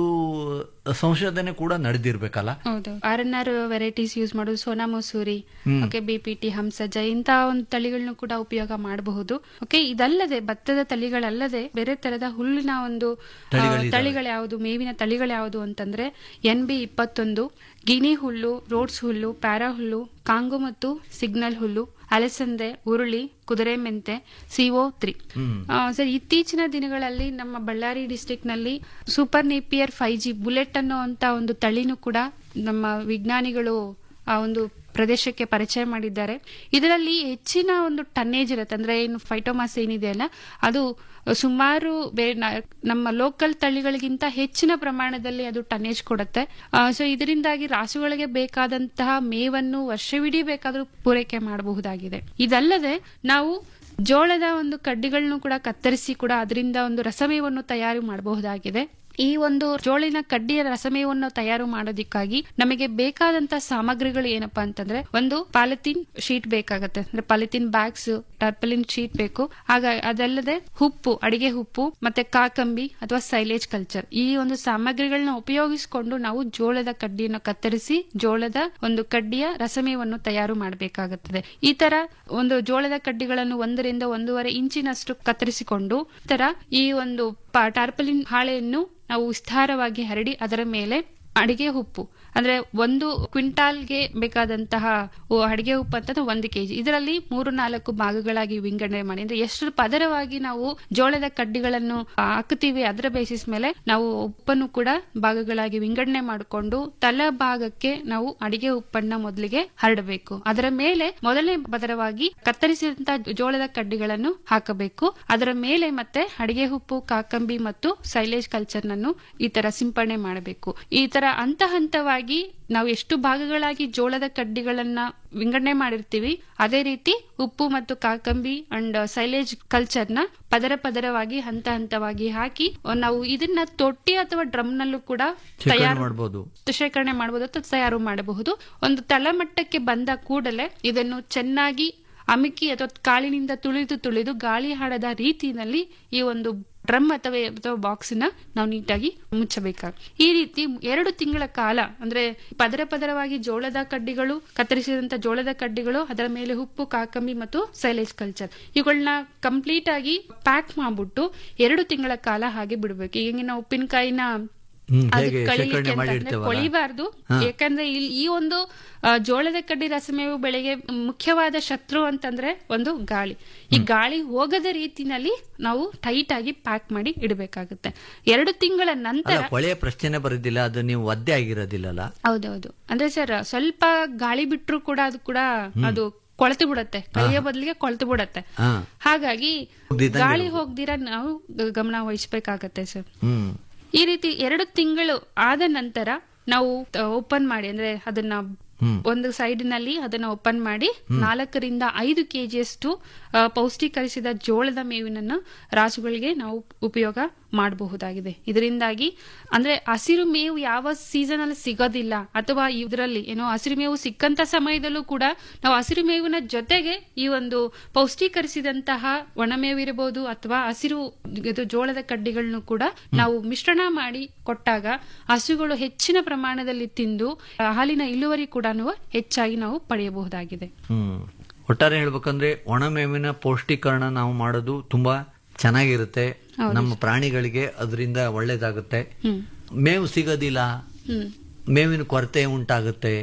ಸಂಶೋಧನೆ ಕೂಡ ನಡೆದಿರ್ಬೇಕಲ್ಲ ಹೌದು R N R varieties use ಮಾಡೋದು ಸೋನಾ ಮಸೂರಿ ಓಕೆ ಬಿಪಿಟಿ ಹಂಸಜ ಇಂತಹ ಒಂದು ತಳಿಗಳನ್ನು ಕೂಡ ಉಪಯೋಗ ಮಾಡಬಹುದು ಓಕೆ ಇದಲ್ಲದೆ ಭತ್ತದ ತಳಿಗಳಲ್ಲದೆ ಬೇರೆ ತರದ ಹುಲ್ಲಿನ ಒಂದು ಆ, ತಳಿಗಳಿದಾವೆ. ತಳಿಗಳು ಯಾವುದು ಮೇವಿನ ತಳಿಗಳು ಯಾವುದು ಅಂತಂದ್ರೆ ಎನ್ ಬಿ ಇಪ್ಪತ್ತೊಂದು ಗಿನಿ ಹುಲ್ಲು ರೋಡ್ಸ್ ಹುಲ್ಲು ಪ್ಯಾರಾ ಹುಲ್ಲು ಕಾಂಗು ಮತ್ತು ಸಿಗ್ನಲ್ ಹುಲ್ಲು ಅಲಸಂದೆ ಉರುಳಿ ಕುದುರೆ ಮೆಂತೆ ಸಿಒ ತ್ರೀ ಸರ್ ಇತ್ತೀಚಿನ ದಿನಗಳಲ್ಲಿ ನಮ್ಮ ಬಳ್ಳಾರಿ ಡಿಸ್ಟಿಕ್ ನಲ್ಲಿ super Napier five G bullet ಅನ್ನೋ ಅಂತ ಒಂದು ತಳಿನೂ ಕೂಡ ನಮ್ಮ ವಿಜ್ಞಾನಿಗಳು ಆ ಒಂದು ಪ್ರದೇಶಕ್ಕೆ ಪರಿಚಯ ಮಾಡಿದ್ದಾರೆ ಇದರಲ್ಲಿ ಹೆಚ್ಚಿನ ಒಂದು ಟನ್ನೇಜ್ ಇರುತ್ತೆ ಅಂದ್ರೆ ಏನು ಫೈಟೋಮಾಸ್ ಏನಿದೆಯಲ್ಲ ಅದು ಸುಮಾರು ಬೇ- ನ- ನಮ್ಮ ಲೋಕಲ್ ತಳಿಗಳಿಗಿಂತ ಹೆಚ್ಚಿನ ಪ್ರಮಾಣದಲ್ಲಿ ಅದು ಟನ್ನೇಜ್ ಕೊಡುತ್ತೆ ಸೊ ಇದರಿಂದಾಗಿ ರಾಸುಗಳಿಗೆ ಬೇಕಾದಂತಹ ಮೇವನ್ನು ವರ್ಷವಿಡೀ ಬೇಕಾದರೂ ಪೂರೈಕೆ ಮಾಡಬಹುದಾಗಿದೆ ಇದಲ್ಲದೆ ನಾವು ಜೋಳದ ಒಂದು ಕಡ್ಡಿಗಳನ್ನು ಕೂಡ ಕತ್ತರಿಸಿ ಕೂಡ ಅದರಿಂದ ಒಂದು ರಸಮೇವನ್ನು ತಯಾರು ಮಾಡಬಹುದಾಗಿದೆ ಈ ಒಂದು ಜೋಳಿನ ಕಡ್ಡಿಯ ರಸಮೇವನ್ನು ತಯಾರು ಮಾಡೋದಕ್ಕಾಗಿ ನಮಗೆ ಬೇಕಾದಂತ ಸಾಮಗ್ರಿಗಳು ಏನಪ್ಪಾ ಅಂತಂದ್ರೆ ಒಂದು ಪಾಲಿಥಿನ್ ಶೀಟ್ ಬೇಕಾಗತ್ತೆ ಅಂದ್ರೆ ಪಾಲಿಥಿನ್ ಬ್ಯಾಗ್ಸ್ ಟರ್ಪಲಿನ್ ಶೀಟ್ ಬೇಕು ಆಗ ಅದಲ್ಲದೆ ಉಪ್ಪು ಅಡಿಗೆ ಉಪ್ಪು ಮತ್ತೆ ಕಾಕಂಬಿ ಅಥವಾ ಸೈಲೇಜ್ ಕಲ್ಚರ್ ಈ ಒಂದು ಸಾಮಗ್ರಿಗಳನ್ನ ಉಪಯೋಗಿಸಿಕೊಂಡು ನಾವು ಜೋಳದ ಕಡ್ಡಿಯನ್ನು ಕತ್ತರಿಸಿ ಜೋಳದ ಒಂದು ಕಡ್ಡಿಯ ರಸಮೇವನ್ನು ತಯಾರು ಮಾಡಬೇಕಾಗುತ್ತದೆ ಈ ತರ ಒಂದು ಜೋಳದ ಕಡ್ಡಿಗಳನ್ನು ಒಂದರಿಂದ ಒಂದೂವರೆ ಇಂಚಿನಷ್ಟು ಕತ್ತರಿಸಿಕೊಂಡು ಈ ತರ ಈ ಒಂದು ಪ- ಟಾರ್ಪಲಿನ್ ಹಾಳೆಯನ್ನು ನಾವು ವಿಸ್ತಾರವಾಗಿ ಹರಡಿ ಅದರ ಮೇಲೆ ಅಡಿಗೆ ಉಪ್ಪು ಅಂದ್ರೆ ಒಂದು ಕ್ವಿಂಟಾಲ್ಗೆ ಬೇಕಾದಂತಹ ಉ- ಅಡಿಗೆ ಉಪ್ಪು ಅಂತಂದ್ರೆ ಒಂದು ಕೆಜಿ ಇದರಲ್ಲಿ ಮೂರು ನಾಲ್ಕು ಭಾಗಗಳಾಗಿ ವಿಂಗಡಣೆ ಮಾಡಿ ಅಂದ್ರೆ ಎಷ್ಟು ಪದರವಾಗಿ ನಾವು ಜೋಳದ ಕಡ್ಡಿಗಳನ್ನು ಹಾಕುತ್ತೀವಿ ಅದರ ಬೇಸಿಸ್ ಮೇಲೆ ನಾವು ಉಪ್ಪನ್ನು ಕೂಡ ಭಾಗಗಳಾಗಿ ವಿಂಗಡಣೆ ಮಾಡಿಕೊಂಡು ತಲೆ ಭಾಗಕ್ಕೆ ನಾವು ಅಡಿಗೆ ಉಪ್ಪನ್ನ ಮೊದಲಿಗೆ ಹರಡಬೇಕು ಅದರ ಮೇಲೆ ಮೊದಲನೇ ಪದರವಾಗಿ ಕತ್ತರಿಸಿದಂತಹ ಜೋಳದ ಕಡ್ಡಿಗಳನ್ನು ಹಾಕಬೇಕು ಅದರ ಮೇಲೆ ಮತ್ತೆ ಅಡಿಗೆ ಉಪ್ಪು ಕಾಕಂಬಿ ಮತ್ತು ಸೈಲೇಜ್ ಕಲ್ಚರ್ ನನ್ನು ಈ ತರ ಸಿಂಪಡಣೆ ಮಾಡಬೇಕು ಈ ತರ ಹಂತ ಹಂತವಾಗಿ ನಾವು ಎಷ್ಟು ಭಾಗಗಳಾಗಿ ಜೋಳದ ಕಡ್ಡಿಗಳನ್ನ ವಿಂಗಡಣೆ ಮಾಡಿರ್ತೀವಿ ಅದೇ ರೀತಿ ಉಪ್ಪು ಮತ್ತು ಕಾಕಂಬಿ ಅಂಡ್ ಸೈಲೇಜ್ ಕಲ್ಚರ್ನ ಪದರ ಪದರವಾಗಿ ಹಂತ ಹಂತವಾಗಿ ಹಾಕಿ ನಾವು ಇದನ್ನ ತೊಟ್ಟಿ ಅಥವಾ ಡ್ರಮ್ ನಲ್ಲೂ ಕೂಡ ಶೇಖರಣೆ ತಯಾರು ಮಾಡ್ಬೋದು ಶೇಖರಣೆ ಮಾಡಬಹುದು ಅಥವಾ ತಯಾರು ಮಾಡಬಹುದು ಒಂದು ತಳಮಟ್ಟಕ್ಕೆ ಬಂದ ಕೂಡಲೇ ಇದನ್ನು ಚೆನ್ನಾಗಿ ಅಮಿಕಿ ಅಥವಾ ಕಾಳಿನಿಂದ ತುಳಿದು ತುಳಿದು ಗಾಳಿ ಹಾಡದ ರೀತಿಯಲ್ಲಿ ಈ ಒಂದು ಡ್ರಮ್ ಅಥವಾ ಅಥವಾ ಬಾಕ್ಸ್ನ ನಾವು ನೀಟಾಗಿ ಮುಚ್ಚಬೇಕಾಗ ಈ ರೀತಿ ಎರಡು ತಿಂಗಳ ಕಾಲ ಅಂದ್ರೆ ಪದರ ಪದರವಾಗಿ ಜೋಳದ ಕಡ್ಡಿಗಳು ಕತ್ತರಿಸಿದಂತ ಜೋಳದ ಕಡ್ಡಿಗಳು ಅದರ ಮೇಲೆ ಉಪ್ಪು ಕಾಕಂಬಿ ಮತ್ತು ಸೈಲೇಜ್ ಕಲ್ಚರ್ ಇವುಗಳನ್ನ ಕಂಪ್ಲೀಟ್ ಆಗಿ ಪ್ಯಾಕ್ ಮಾಡ್ಬಿಟ್ಟು ಎರಡು ತಿಂಗಳ ಕಾಲ ಹಾಗೆ ಬಿಡಬೇಕು ಈಗ ನಾವು ಉಪ್ಪಿನಕಾಯಿನ ಹ್ಮ್, ಅದು ಹೇಗೆ ಕಳಿಲಿಕ್ಕೆ ಶೇಖರಣೆ ಅಂತ ಮಾಡಿ ಅಂದ್ರೆ ಇಡ್ತೇವಲ್ಲ? ಕೊಳಿಬಾರ್ದು ಯಾಕಂದ್ರೆ ಇಲ್ಲಿ ಈ ಒಂದು ಆ, ಜೋಳದ ಕಡ್ಡಿ ರಸಮೇವು ಬೆಳೆಗೆ ಮುಖ್ಯವಾದ ಶತ್ರು ಅಂತಂದ್ರೆ ಒಂದು ಗಾಳಿ ಈ ಗಾಳಿ ಹೋಗದ ರೀತಿನಲ್ಲಿ ನಾವು ಟೈಟ್ ಆಗಿ ಪ್ಯಾಕ್ ಮಾಡಿ ಇಡಬೇಕಾಗುತ್ತೆ ಎರಡು ತಿಂಗಳ ಅಲ್ಲ ನಂತರ ಕೊಳೆಯ ಪ್ರಶ್ನೆ ಬರೋದಿಲ್ಲ ಅದು ನೀವು ಒದ್ದೆ ಆಗಿರೋದಿಲ್ಲಲ್ಲ ಹೌದೌದು ಅಂದ್ರೆ ಸರ್ ಸ್ವಲ್ಪ ಗಾಳಿ ಬಿಟ್ರು ಕೂಡ ಅದು ಕೂಡ ಅದು ಕೊಳೆತು ಬಿಡತ್ತೆ ಕೈಯ ಬದಲಿಗೆ ಕೊಳೆತು ಬಿಡತ್ತೆ ಹಾ ಹಾಗಾಗಿ ಹೋಗ್ದಿದ್ದಂಗೆ ಗಾಳಿ ಹೋಗ್ದಿರ ನಾವು ಗ- ಗಮನ ವಹಿಸ್ಬೇಕಾಗತ್ತೆ ಸರ್ ಹ್ಮ್ ಈ ರೀತಿ ಎರಡು ತಿಂಗಳು ಆದ ನಂತರ ನಾವು ಓಪನ್ ಮಾಡಿ ಅಂದ್ರೆ ಅದನ್ನ ಹ್ಮ್. ಒಂದು ಸೈಡ್ ನಲ್ಲಿ ಅದನ್ನ ಓಪನ್ ಮಾಡಿ ನಾಲ್ಕರಿಂದ ಐದು ಕೆಜಿಯಷ್ಟು ಪೌಷ್ಟಿಕರಿಸಿದ ಜೋಳದ ಮೇವಿನನ್ನು ರಾಸುಗಳಿಗೆ ನಾವು ಉಪಯೋಗ ಮಾಡಬಹುದಾಗಿದೆ ಇದರಿಂದಾಗಿ ಅಂದ್ರೆ ಹಸಿರು ಮೇವು ಯಾವ ಸೀಸನ್ ಅಲ್ಲಿ ಸಿಗೋದಿಲ್ಲ ಅಥವಾ ಇದರಲ್ಲಿ ಏನೋ ಹಸಿರು ಮೇವು ಸಿಕ್ಕಂತ ಸಮಯದಲ್ಲೂ ಕೂಡ ನಾವು ಹಸಿರು ಮೇವಿನ ಜೊತೆಗೆ ಈ ಒಂದು ಪೌಷ್ಟಿಕರಿಸಿದಂತಹ ಒಣಮೇವು ಇರಬಹುದು ಅಥವಾ ಹಸಿರು ಇದು ಜೋಳದ ಕಡ್ಡಿಗಳನ್ನು ಕೂಡ ನಾವು ಮಿಶ್ರಣ ಮಾಡಿ ಕೊಟ್ಟಾಗ ಹಸುಗಳು ಹೆಚ್ಚಿನ ಪ್ರಮಾಣದಲ್ಲಿ ತಿಂದು ಆ, ಹಾಲಿನ ಇಳುವರಿ ಕೂಡ ಹೆಚ್ಚಾಗಿ ನಾವು ಪಡೆಯಬಹುದಾಗಿದೆ ಹ್ಮ್ ಒಟ್ಟಾರೆ ಹೇಳ್ಬೇಕಂದ್ರೆ ಒಣಮೇವಿನ ಪೌಷ್ಟಿಕರಣ ನಾವು ಮಾಡೋದು ತುಂಬಾ ಚೆನ್ನಾಗಿರುತ್ತೆ ನಮ್ಮ ಪ್ರಾಣಿಗಳಿಗೆ ಅದರಿಂದ ಒಳ್ಳೇದಾಗುತ್ತೆ ಹ್ಮ್ ಮೇವು ಸಿಗೋದಿಲ್ಲ ಹ್ಮ್ ಮೇವಿನ ಕೊರತೆ ಉಂಟಾಗುತ್ತೆ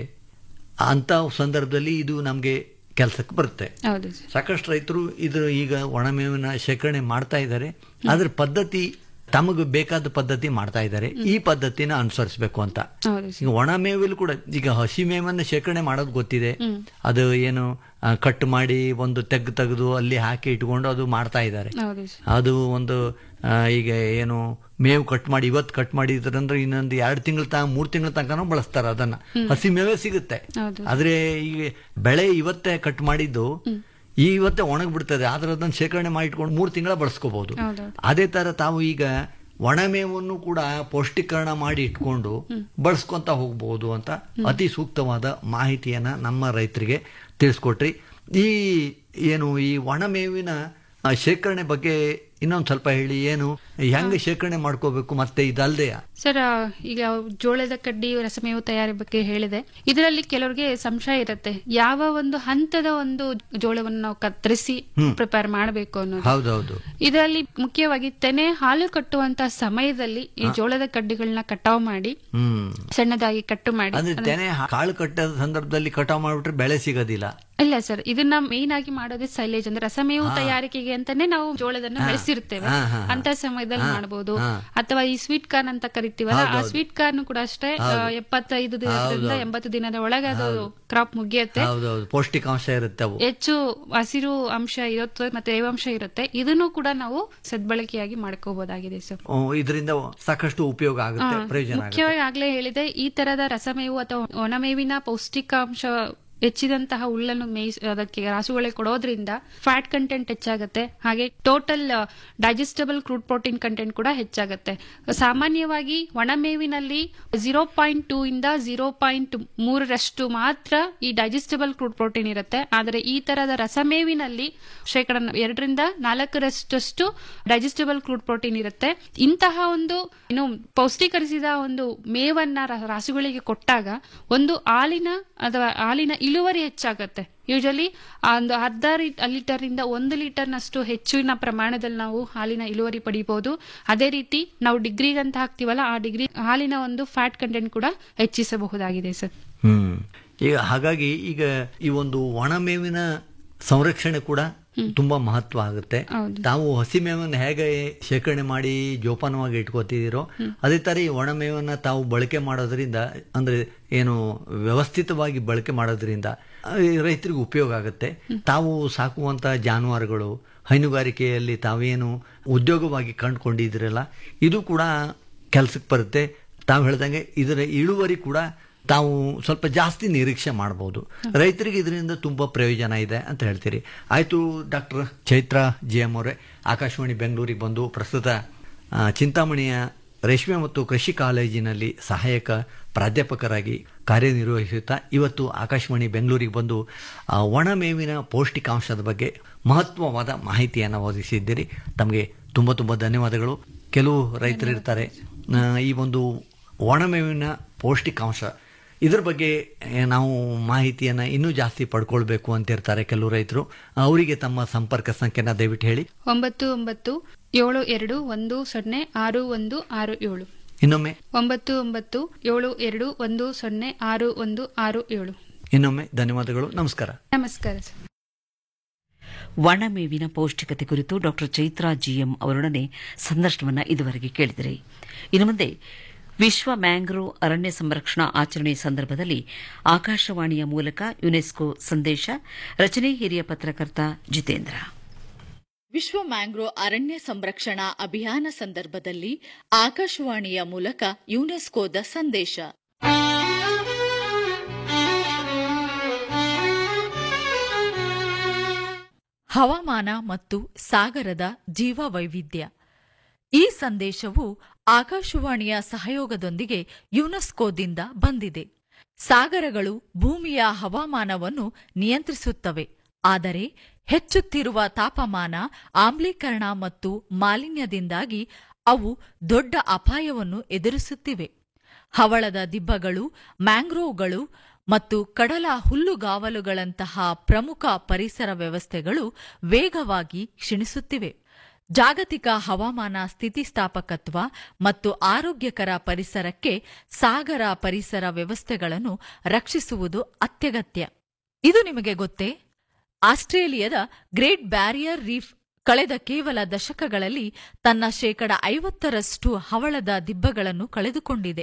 ಅಂತ ಸಂದರ್ಭದಲ್ಲಿ ಇದು ನಮಗೆ ಕೆಲಸಕ್ಕೆ ಬರುತ್ತೆ ಹೌದು ಸರ್ ಸಾಕಷ್ಟು ರೈತರು ಇದು ಈಗ ಒಣಮೇವಿನ ಶೇಖರಣೆ ಮಾಡ್ತಾ ಇದ್ದಾರೆ ಅದ್ರ ಪದ್ಧತಿ ತಮಗೆ ಬೇಕಾದ ಪದ್ಧತಿ ಮಾಡ್ತಾ ಇದ್ದಾರೆ ಈ ಪದ್ಧತಿನ ಅನುಸರಿಸಬೇಕು ಅಂತ ಹೌದು ಸರ್ ಈಗ ಒಣ ಮೇವಲ್ಲಿ ಕೂಡ ಈಗ ಹಸಿ ಮೇವನ್ನು ಶೇಖರಣೆ ಮಾಡೋದು ಗೊತ್ತಿದೆ ಅದು ಏನು ಆ, ಕಟ್ ಮಾಡಿ ಒಂದು ತೆಗ್ ತೆಗೆದು ಅಲ್ಲಿ ಹಾಕಿ ಇಟ್ಕೊಂಡು ಅದು ಮಾಡ್ತಾ ಇದ್ದಾರೆ ಹೌದು ಸರ್ ಅದು ಒಂದು ಆ, ಈಗ ಏನು ಮೇವು ಕಟ್ ಮಾಡಿ ಇವತ್ತು ಕಟ್ ಮಾಡಿದ್ರಂದ್ರೆ ಇನ್ನೊಂದು ಎರಡು ತಿಂಗಳ ತನಕ ಮೂರು ತಿಂಗಳ ತನಕನೂ ಬಳಸ್ತಾರೆ ಅದನ್ನ ಹಸಿ ಮೇವೇ ಸಿಗುತ್ತೆ ಹೌದು. ಆದ್ರೆ ಈಗ ಬೆಳೆ ಇವತ್ತೇ ಕಟ್ ಮಾಡಿದ್ದು ಈ ಇವತ್ತೇ ಒಣಗಿ ಬಿಡ್ತದೆ ಆದ್ರೆ ಅದನ್ನ ಶೇಖರಣೆ ಮಾಡಿ ಇಟ್ಕೊಂಡು ಮೂರು ತಿಂಗಳ ಬಳಸ್ಕೋಬಹುದು ಹೌದು. ಅದೇ ತರ ತಾವು ಈಗ ಒಣಮೇವನ್ನು ಕೂಡ ಪೌಷ್ಟಿಕರಣ ಮಾಡಿ ಇಟ್ಕೊಂಡು ಬಳಸ್ಕೊಂತ ಹೋಗ್ಬಹುದು ಅಂತ ಅತಿ ಸೂಕ್ತವಾದ ಮಾಹಿತಿಯನ್ನ ನಮ್ಮ ರೈತರಿಗೆ ತಿಳಿಸ್ಕೊಟ್ರಿ ಈ ಏನು ಈ ಒಣಮೇವಿನ ಆ, ಶೇಖರಣೆ ಬಗ್ಗೆ ಇನ್ನೊಂದು ಸ್ವಲ್ಪ ಹೇಳಿ ಏನು ಹೆಂಗೆ ಶೇಖರಣೆ ಮಾಡ್ಕೋಬೇಕು ಮತ್ತೆ ಇದಲ್ದೆ ಸರ್ ಆ, ಈಗ ಜೋಳದ ಕಡ್ಡಿ ರಸಮೇವು ತಯಾರಿ ಬಗ್ಗೆ ಹೇಳಿದೆ ಇದರಲ್ಲಿ ಕೆಲವರಿಗೆ ಸಂಶಯ ಇರುತ್ತೆ ಯಾವ ಒಂದು ಹಂತದ ಒಂದು ಜೋಳವನ್ನು ನಾವು ಕತ್ತರಿಸಿ ಪ್ರಿಪೇರ್ ಮಾಡಬೇಕು ಅನ್ನೋದು ಹೌದೌದು ಇದರಲ್ಲಿ ಮುಖ್ಯವಾಗಿ ತೆನೆ ಹಾಲು ಕಟ್ಟುವಂತ ಸಮಯದಲ್ಲಿ ಈ ಜೋಳದ ಕಡ್ಡಿಗಳನ್ನ ಕಟಾವು ಮಾಡಿ ಹ್ಮ್ ಸಣ್ಣದಾಗಿ ಕಟ್ಟು ಮಾಡಿ ಅಂದ್ರೆ ತೆನೆ ಕಾಳು ಕಟ್ಟದ ಸಂದರ್ಭದಲ್ಲಿ ಕಟಾವ್ ಮಾಡ್ಬಿಟ್ರೆ ಬೆಳೆ ಸಿಗೋದಿಲ್ಲ ಇಲ್ಲ ಸರ್ ಇದನ್ನ ಮೇನ್ ಆಗಿ ಮಾಡೋದೇ ಸೈಲೇಜ್ ಅಂದ್ರೆ ರಸಮೇವು ತಯಾರಿಕೆಗೆ ಅಂತಾನೆ ನಾವು ಜೋಳದನ್ನ ಬೆಳೆಸಿರ್ತೇವೆ ಹಾ, ಹಾ, ಹಾ. ಅಂತ ಸಮಯದಲ್ಲಿ ಹಾ, ಮಾಡಬಹುದು ಹಾ. ಅಥವಾ ಈ ಸ್ವೀಟ್ ಕಾರ್ನ್ ಅಂತ ಕರಿತೀವಲ್ಲ ಆ ಹೌದೌದು. ಸ್ವೀಟ್ ಕಾರ್ನ್ ಕೂಡ ಅಷ್ಟೇ ಆ, ಎಪ್ಪತ್ತೈದು ದಿನದಿಂದ ಹೌದೌದು. ಎಂಬತ್ತು ದಿನದ ಒಳಗೆ ಅದು ಕ್ರಾಪ್ ಮುಗಿಯುತ್ತೆ ಹೌದೌದು ಪೌಷ್ಟಿಕಾಂಶ ಇರುತ್ತೆ ಅವು ಹೆಚ್ಚು ಹಸಿರು ಅಂಶ ಇರುತ್ತೆ ಮತ್ತೆ ತೇವಾಂಶ ಇರುತ್ತೆ ಇದನ್ನು ಕೂಡ ನಾವು ಸದ್ಬಳಕೆಯಾಗಿ ಮಾಡ್ಕೋಬಹುದಾಗಿದೆ ಸರ್ ಇದರಿಂದ ಸಾಕಷ್ಟು ಉಪಯೋಗ ಆಗುತ್ತೆ ಹಾ, ಪ್ರಯೋಜನ ಆಗುತ್ತೆ ಮುಖ್ಯವಾಗಿ ಆಗ್ಲೇ ಹೇಳಿದೆ ಈ ತರದ ರಸಮೇವು ಅಥವಾ ಒಣಮೇವಿನ ಪೌಷ್ಟಿಕಾಂಶ ಹೆಚ್ಚಿದಂತಹ ಹುಲ್ಲನ್ನು ಮೇಯಿಸ್ ಅದಕ್ಕೆ ರಾಸುಗಳಿಗೆ ಕೊಡೋದ್ರಿಂದ ಫ್ಯಾಟ್ ಕಂಟೆಂಟ್ ಹೆಚ್ಚಾಗುತ್ತೆ ಹಾಗೆ total digestible crude protein content ಕೂಡ ಹೆಚ್ಚಾಗುತ್ತೆ ಸಾಮಾನ್ಯವಾಗಿ ಒಣಮೇವಿನಲ್ಲಿ ಝೀರೋ ಪಾಯಿಂಟ್ ಟೂ ಇಂದ ಝೀರೋ ಪಾಯಿಂಟ್ ಮೂರರಷ್ಟು ಮಾತ್ರ ಈ ಡೈಜೆಸ್ಟಬಲ್ ಕ್ರೂಡ್ ಪ್ರೋಟೀನ್ ಇರುತ್ತೆ ಆದರೆ ಈ ತರದ ರಸಮೇವಿನಲ್ಲಿ ಶೇಕಡ ಎರಡರಿಂದ ನಾಲ್ಕರಷ್ಟು ಡೈಜೆಸ್ಟಬಲ್ ಕ್ರೂಡ್ ಪ್ರೋಟೀನ್ ಇರುತ್ತೆ ಇಂತಹ ಒಂದು ಏನು ಪೌಷ್ಟಿಕರಿಸಿದ ಒಂದು ಮೇವನ್ನ ರ- ರಾಸುಗಳಿಗೆ ಕೊಟ್ಟಾಗ ಒಂದು ಹಾಲಿನ ಅಥವಾ ಹಾಲಿನ ಇಳುವರಿ ಹೆಚ್ಚಾಗುತ್ತೆ ಯೂಶಲಿ ಒಂದು ಅರ್ಧ ಲೀಟರ್ ಇಂದ ಒಂದು ಲೀಟರ್ನಷ್ಟು ಹೆಚ್ಚಿನ ಪ್ರಮಾಣದಲ್ಲಿ ನಾವು ಹಾಲಿನ ಇಳುವರಿ ಪಡಿಬಹುದು ಅದೇ ರೀತಿ ನಾವು ಡಿಗ್ರಿ ಅಂತ ಹಾಕ್ತಿವಲ್ಲ ಆ ಡಿಗ್ರಿ ಹಾಲಿನ ಒಂದು ಫ್ಯಾಟ್ ಕಂಟೆಂಟ್ ಕೂಡ ಹೆಚ್ಚಿಸಬಹುದಾಗಿದೆ ಸರ್ ಹ್ಮ್ ಈಗ ಹಾಗಾಗಿ ಈಗ ಈ ಒಂದು ಒಣಮೇವಿನ ಸಂರಕ್ಷಣೆ ಕೂಡ ತುಂಬಾ ಮಹತ್ವ ಆಗುತ್ತೆ ಹೌದು. ತಾವು ಹಸಿ ಮೇವನ್ನು ಹೇಗೆ ಶೇಖರಣೆ ಮಾಡಿ ಜೋಪಾನವಾಗಿ ಇಟ್ಕೋತಿದ್ದೀರೋ ಅದೇ ತರ ಈ ಒಣಮೇವನ್ನ ತಾವು ಬಳಕೆ ಮಾಡೋದ್ರಿಂದ ಅಂದ್ರೆ ಏನು ವ್ಯವಸ್ಥಿತವಾಗಿ ಬಳಕೆ ಮಾಡೋದ್ರಿಂದ ಆ, ಈ ರೈತರಿಗೆ ಉಪಯೋಗ ಆಗುತ್ತೆ ತಾವು ಸಾಕುವಂತ ಜಾನುವಾರುಗಳು ಹೈನುಗಾರಿಕೆಯಲ್ಲಿ ತಾವೇನು ಉದ್ಯೋಗವಾಗಿ ಕಂಡುಕೊಂಡಿದ್ದೀರಲ್ಲ ಇದು ಕೂಡ ಕೆಲಸಕ್ಕೆ ಬರುತ್ತೆ ತಾವು ಹೇಳ್ದಂಗೆ ಇದರ ಇಳುವರಿ ಕೂಡ ತಾವು ಸ್ವಲ್ಪ ಜಾಸ್ತಿ ನಿರೀಕ್ಷೆ ಮಾಡಬಹುದು ರೈತರಿಗೆ ಇದರಿಂದ ತುಂಬಾ ಪ್ರಯೋಜನ ಇದೆ ಅಂತ ಹೇಳ್ತೀರಿ ಆಯ್ತು ಡಾಕ್ಟರ್ ಚೈತ್ರ ಜಿ ಎಂ ಅವರೇ ಆಕಾಶವಾಣಿ ಬೆಂಗಳೂರಿಗೆ ಬಂದು ಪ್ರಸ್ತುತ ಆ, ಚಿಂತಾಮಣಿಯ ರೇಷ್ಮೆ ಮತ್ತು ಕೃಷಿ ಕಾಲೇಜಿನಲ್ಲಿ ಸಹಾಯಕ ಪ್ರಾಧ್ಯಾಪಕರಾಗಿ ಕಾರ್ಯನಿರ್ವಹಿಸುತ್ತಾ ಇವತ್ತು ಆಕಾಶವಾಣಿ ಬೆಂಗಳೂರಿಗೆ ಬಂದು ಆ, ಒಣಮೇವಿನ ಪೌಷ್ಟಿಕಾಂಶದ ಬಗ್ಗೆ ಮಹತ್ವವಾದ ಮಾಹಿತಿಯನ್ನು ಒದಗಿಸಿದ್ದೀರಿ ತಮಗೆ ತುಂಬ ತುಂಬ ಧನ್ಯವಾದಗಳು ಕೆಲವು ರೈತರು ಇರ್ತಾರೆ ಆ, ಈ ಒಂದು ಒಣಮೇವಿನ ಪೌಷ್ಟಿಕಾಂಶ ಇದ್ರ ಬಗ್ಗೆ ಆ, ನಾವು ಮಾಹಿತಿಯನ್ನು ಇನ್ನೂ ಜಾಸ್ತಿ ಪಡ್ಕೊಳ್ಬೇಕು ಅಂತ ಇರ್ತಾರೆ ಕೆಲವು ರೈತರು ಅವರಿಗೆ ತಮ್ಮ ಸಂಪರ್ಕ ಸಂಖ್ಯೆನ ದಯವಿಟ್ಟು ಹೇಳಿ ಒಂಬತ್ತು ಒಂಬತ್ತು ಏಳು ಎರಡು ಒಂದು ಸೊನ್ನೆ ಆರು ಒಂದು ಆರು ಏಳು ಇನ್ನೊಮ್ಮೆ ಒಂಬತ್ತು ಒಂಬತ್ತು ಏಳು ಎರಡು ಒಂದು ಸೊನ್ನೆ ಆರು ಒಂದು ಆರು ಏಳು ಇನ್ನೊಮ್ಮೆ ಧನ್ಯವಾದಗಳು ನಮಸ್ಕಾರ ನಮಸ್ಕಾರ ಸರ್ ಒಣಮೇವಿನ ಪೌಷ್ಟಿಕತೆ ಕುರಿತು ಡಾಕ್ಟರ್ ಚೈತ್ರಾ ಜಿಎಂ ಅವರೊಡನೆ ಸಂದರ್ಶನವನ್ನ ಇದುವರೆಗೆ ಕೇಳಿದಿರಿ ಇನ್ನು ಮುಂದೆ ವಿಶ್ವ ಮ್ಯಾಂಗ್ರೋವ್ ಅರಣ್ಯ ಸಂರಕ್ಷಣಾ ಆಚರಣೆ ಸಂದರ್ಭದಲ್ಲಿ ಆಕಾಶವಾಣಿಯ ಮೂಲಕ ಯುನೆಸ್ಕೋ ಸಂದೇಶ ರಚನೆ ಹಿರಿಯ ಪತ್ರಕರ್ತ ಜಿತೇಂದ್ರ ವಿಶ್ವ ಮ್ಯಾಂಗ್ರೋ ಅರಣ್ಯ ಸಂರಕ್ಷಣಾ ಅಭಿಯಾನ ಸಂದರ್ಭದಲ್ಲಿ ಆಕಾಶವಾಣಿಯ ಮೂಲಕ ಯುನೆಸ್ಕೋದ ಸಂದೇಶ ಹವಾಮಾನ ಮತ್ತು ಸಾಗರದ ಜೀವವೈವಿಧ್ಯ ಈ ಸಂದೇಶವು ಆಕಾಶವಾಣಿಯ ಸಹಯೋಗದೊಂದಿಗೆ ಯುನೆಸ್ಕೋದಿಂದ ಬಂದಿದೆ ಸಾಗರಗಳು ಭೂಮಿಯ ಹವಾಮಾನವನ್ನು ನಿಯಂತ್ರಿಸುತ್ತವೆ ಆದರೆ ಹೆಚ್ಚುತ್ತಿರುವ ತಾಪಮಾನ ಆಮ್ಲೀಕರಣ ಮತ್ತು ಮಾಲಿನ್ಯದಿಂದಾಗಿ ಅವು ದೊಡ್ಡ ಅಪಾಯವನ್ನು ಎದುರಿಸುತ್ತಿವೆ ಹವಳದ ದಿಬ್ಬಗಳು ಮ್ಯಾಂಗ್ರೋವ್ಗಳು ಮತ್ತು ಕಡಲ ಹುಲ್ಲುಗಾವಲುಗಳಂತಹ ಪ್ರಮುಖ ಪರಿಸರ ವ್ಯವಸ್ಥೆಗಳು ವೇಗವಾಗಿ ಕ್ಷೀಣಿಸುತ್ತಿವೆ ಜಾಗತಿಕ ಹವಾಮಾನ ಸ್ಥಿತಿಸ್ಥಾಪಕತ್ವ ಮತ್ತು ಆರೋಗ್ಯಕರ ಪರಿಸರಕ್ಕೆ ಸಾಗರ ಪರಿಸರ ವ್ಯವಸ್ಥೆಗಳನ್ನು ರಕ್ಷಿಸುವುದು ಅತ್ಯಗತ್ಯ ಇದು ನಿಮಗೆ ಗೊತ್ತೇ ಆಸ್ಟ್ರೇಲಿಯಾದ ಗ್ರೇಟ್ ಬ್ಯಾರಿಯರ್ ರೀಫ್ ಕಳೆದ ಕೇವಲ ದಶಕಗಳಲ್ಲಿ ತನ್ನ ಶೇಕಡ ಐವತ್ತರಷ್ಟು ಹವಳದ ದಿಬ್ಬಗಳನ್ನು ಕಳೆದುಕೊಂಡಿದೆ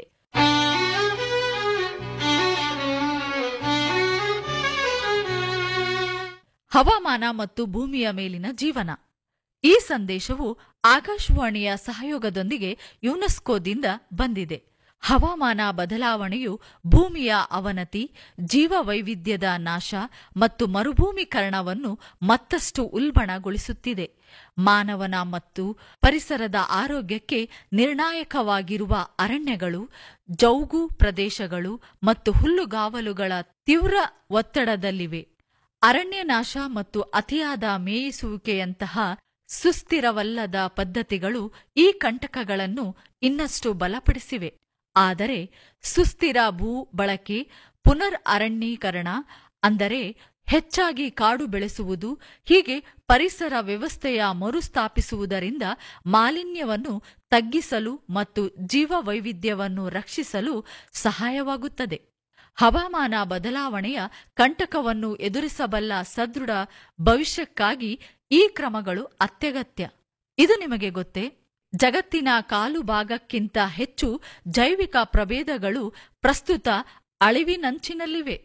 ಹವಾಮಾನ ಮತ್ತು ಭೂಮಿಯ ಮೇಲಿನ ಜೀವನ ಈ ಸಂದೇಶವು ಆಕಾಶವಾಣಿಯ ಸಹಯೋಗದೊಂದಿಗೆ ಯುನೆಸ್ಕೋದಿಂದ ಬಂದಿದೆ ಹವಾಮಾನ ಬದಲಾವಣೆಯು ಭೂಮಿಯ ಅವನತಿ ಜೀವವೈವಿಧ್ಯದ ನಾಶ ಮತ್ತು ಮರುಭೂಮೀಕರಣವನ್ನು ಮತ್ತಷ್ಟು ಉಲ್ಬಣಗೊಳಿಸುತ್ತಿದೆ ಮಾನವನ ಮತ್ತು ಪರಿಸರದ ಆರೋಗ್ಯಕ್ಕೆ ನಿರ್ಣಾಯಕವಾಗಿರುವ ಅರಣ್ಯಗಳು ಜೌಗು ಪ್ರದೇಶಗಳು ಮತ್ತು ಹುಲ್ಲುಗಾವಲುಗಳ ತೀವ್ರ ಒತ್ತಡದಲ್ಲಿವೆ ಅರಣ್ಯನಾಶ ಮತ್ತು ಅತಿಯಾದ ಮೇಯಿಸುವಿಕೆಯಂತಹ ಸುಸ್ಥಿರವಲ್ಲದ ಪದ್ಧತಿಗಳು ಈ ಕಂಟಕಗಳನ್ನು ಇನ್ನಷ್ಟು ಬಲಪಡಿಸಿವೆ ಆದರೆ ಸುಸ್ಥಿರ ಭೂ ಬಳಕೆ ಪುನರ್ ಅರಣ್ಯೀಕರಣ ಅಂದರೆ ಹೆಚ್ಚಾಗಿ ಕಾಡು ಬೆಳೆಸುವುದು ಹೀಗೆ ಪರಿಸರ ವ್ಯವಸ್ಥೆಯ ಮರುಸ್ಥಾಪಿಸುವುದರಿಂದ ಮಾಲಿನ್ಯವನ್ನು ತಗ್ಗಿಸಲು ಮತ್ತು ಜೀವವೈವಿಧ್ಯವನ್ನು ರಕ್ಷಿಸಲು ಸಹಾಯವಾಗುತ್ತದೆ ಹವಾಮಾನ ಬದಲಾವಣೆಯ ಕಂಟಕವನ್ನು ಎದುರಿಸಬಲ್ಲ ಸದೃಢ ಭವಿಷ್ಯಕ್ಕಾಗಿ ಈ ಕ್ರಮಗಳು ಅತ್ಯಗತ್ಯ ಇದು ನಿಮಗೆ ಗೊತ್ತೇ ಜಗತ್ತಿನ ಕಾಲು ಭಾಗಕ್ಕಿಂತ ಹೆಚ್ಚು ಜೈವಿಕ ಪ್ರಭೇದಗಳು ಪ್ರಸ್ತುತ ಅಳಿವಿನಂಚಿನಲ್ಲಿವೆ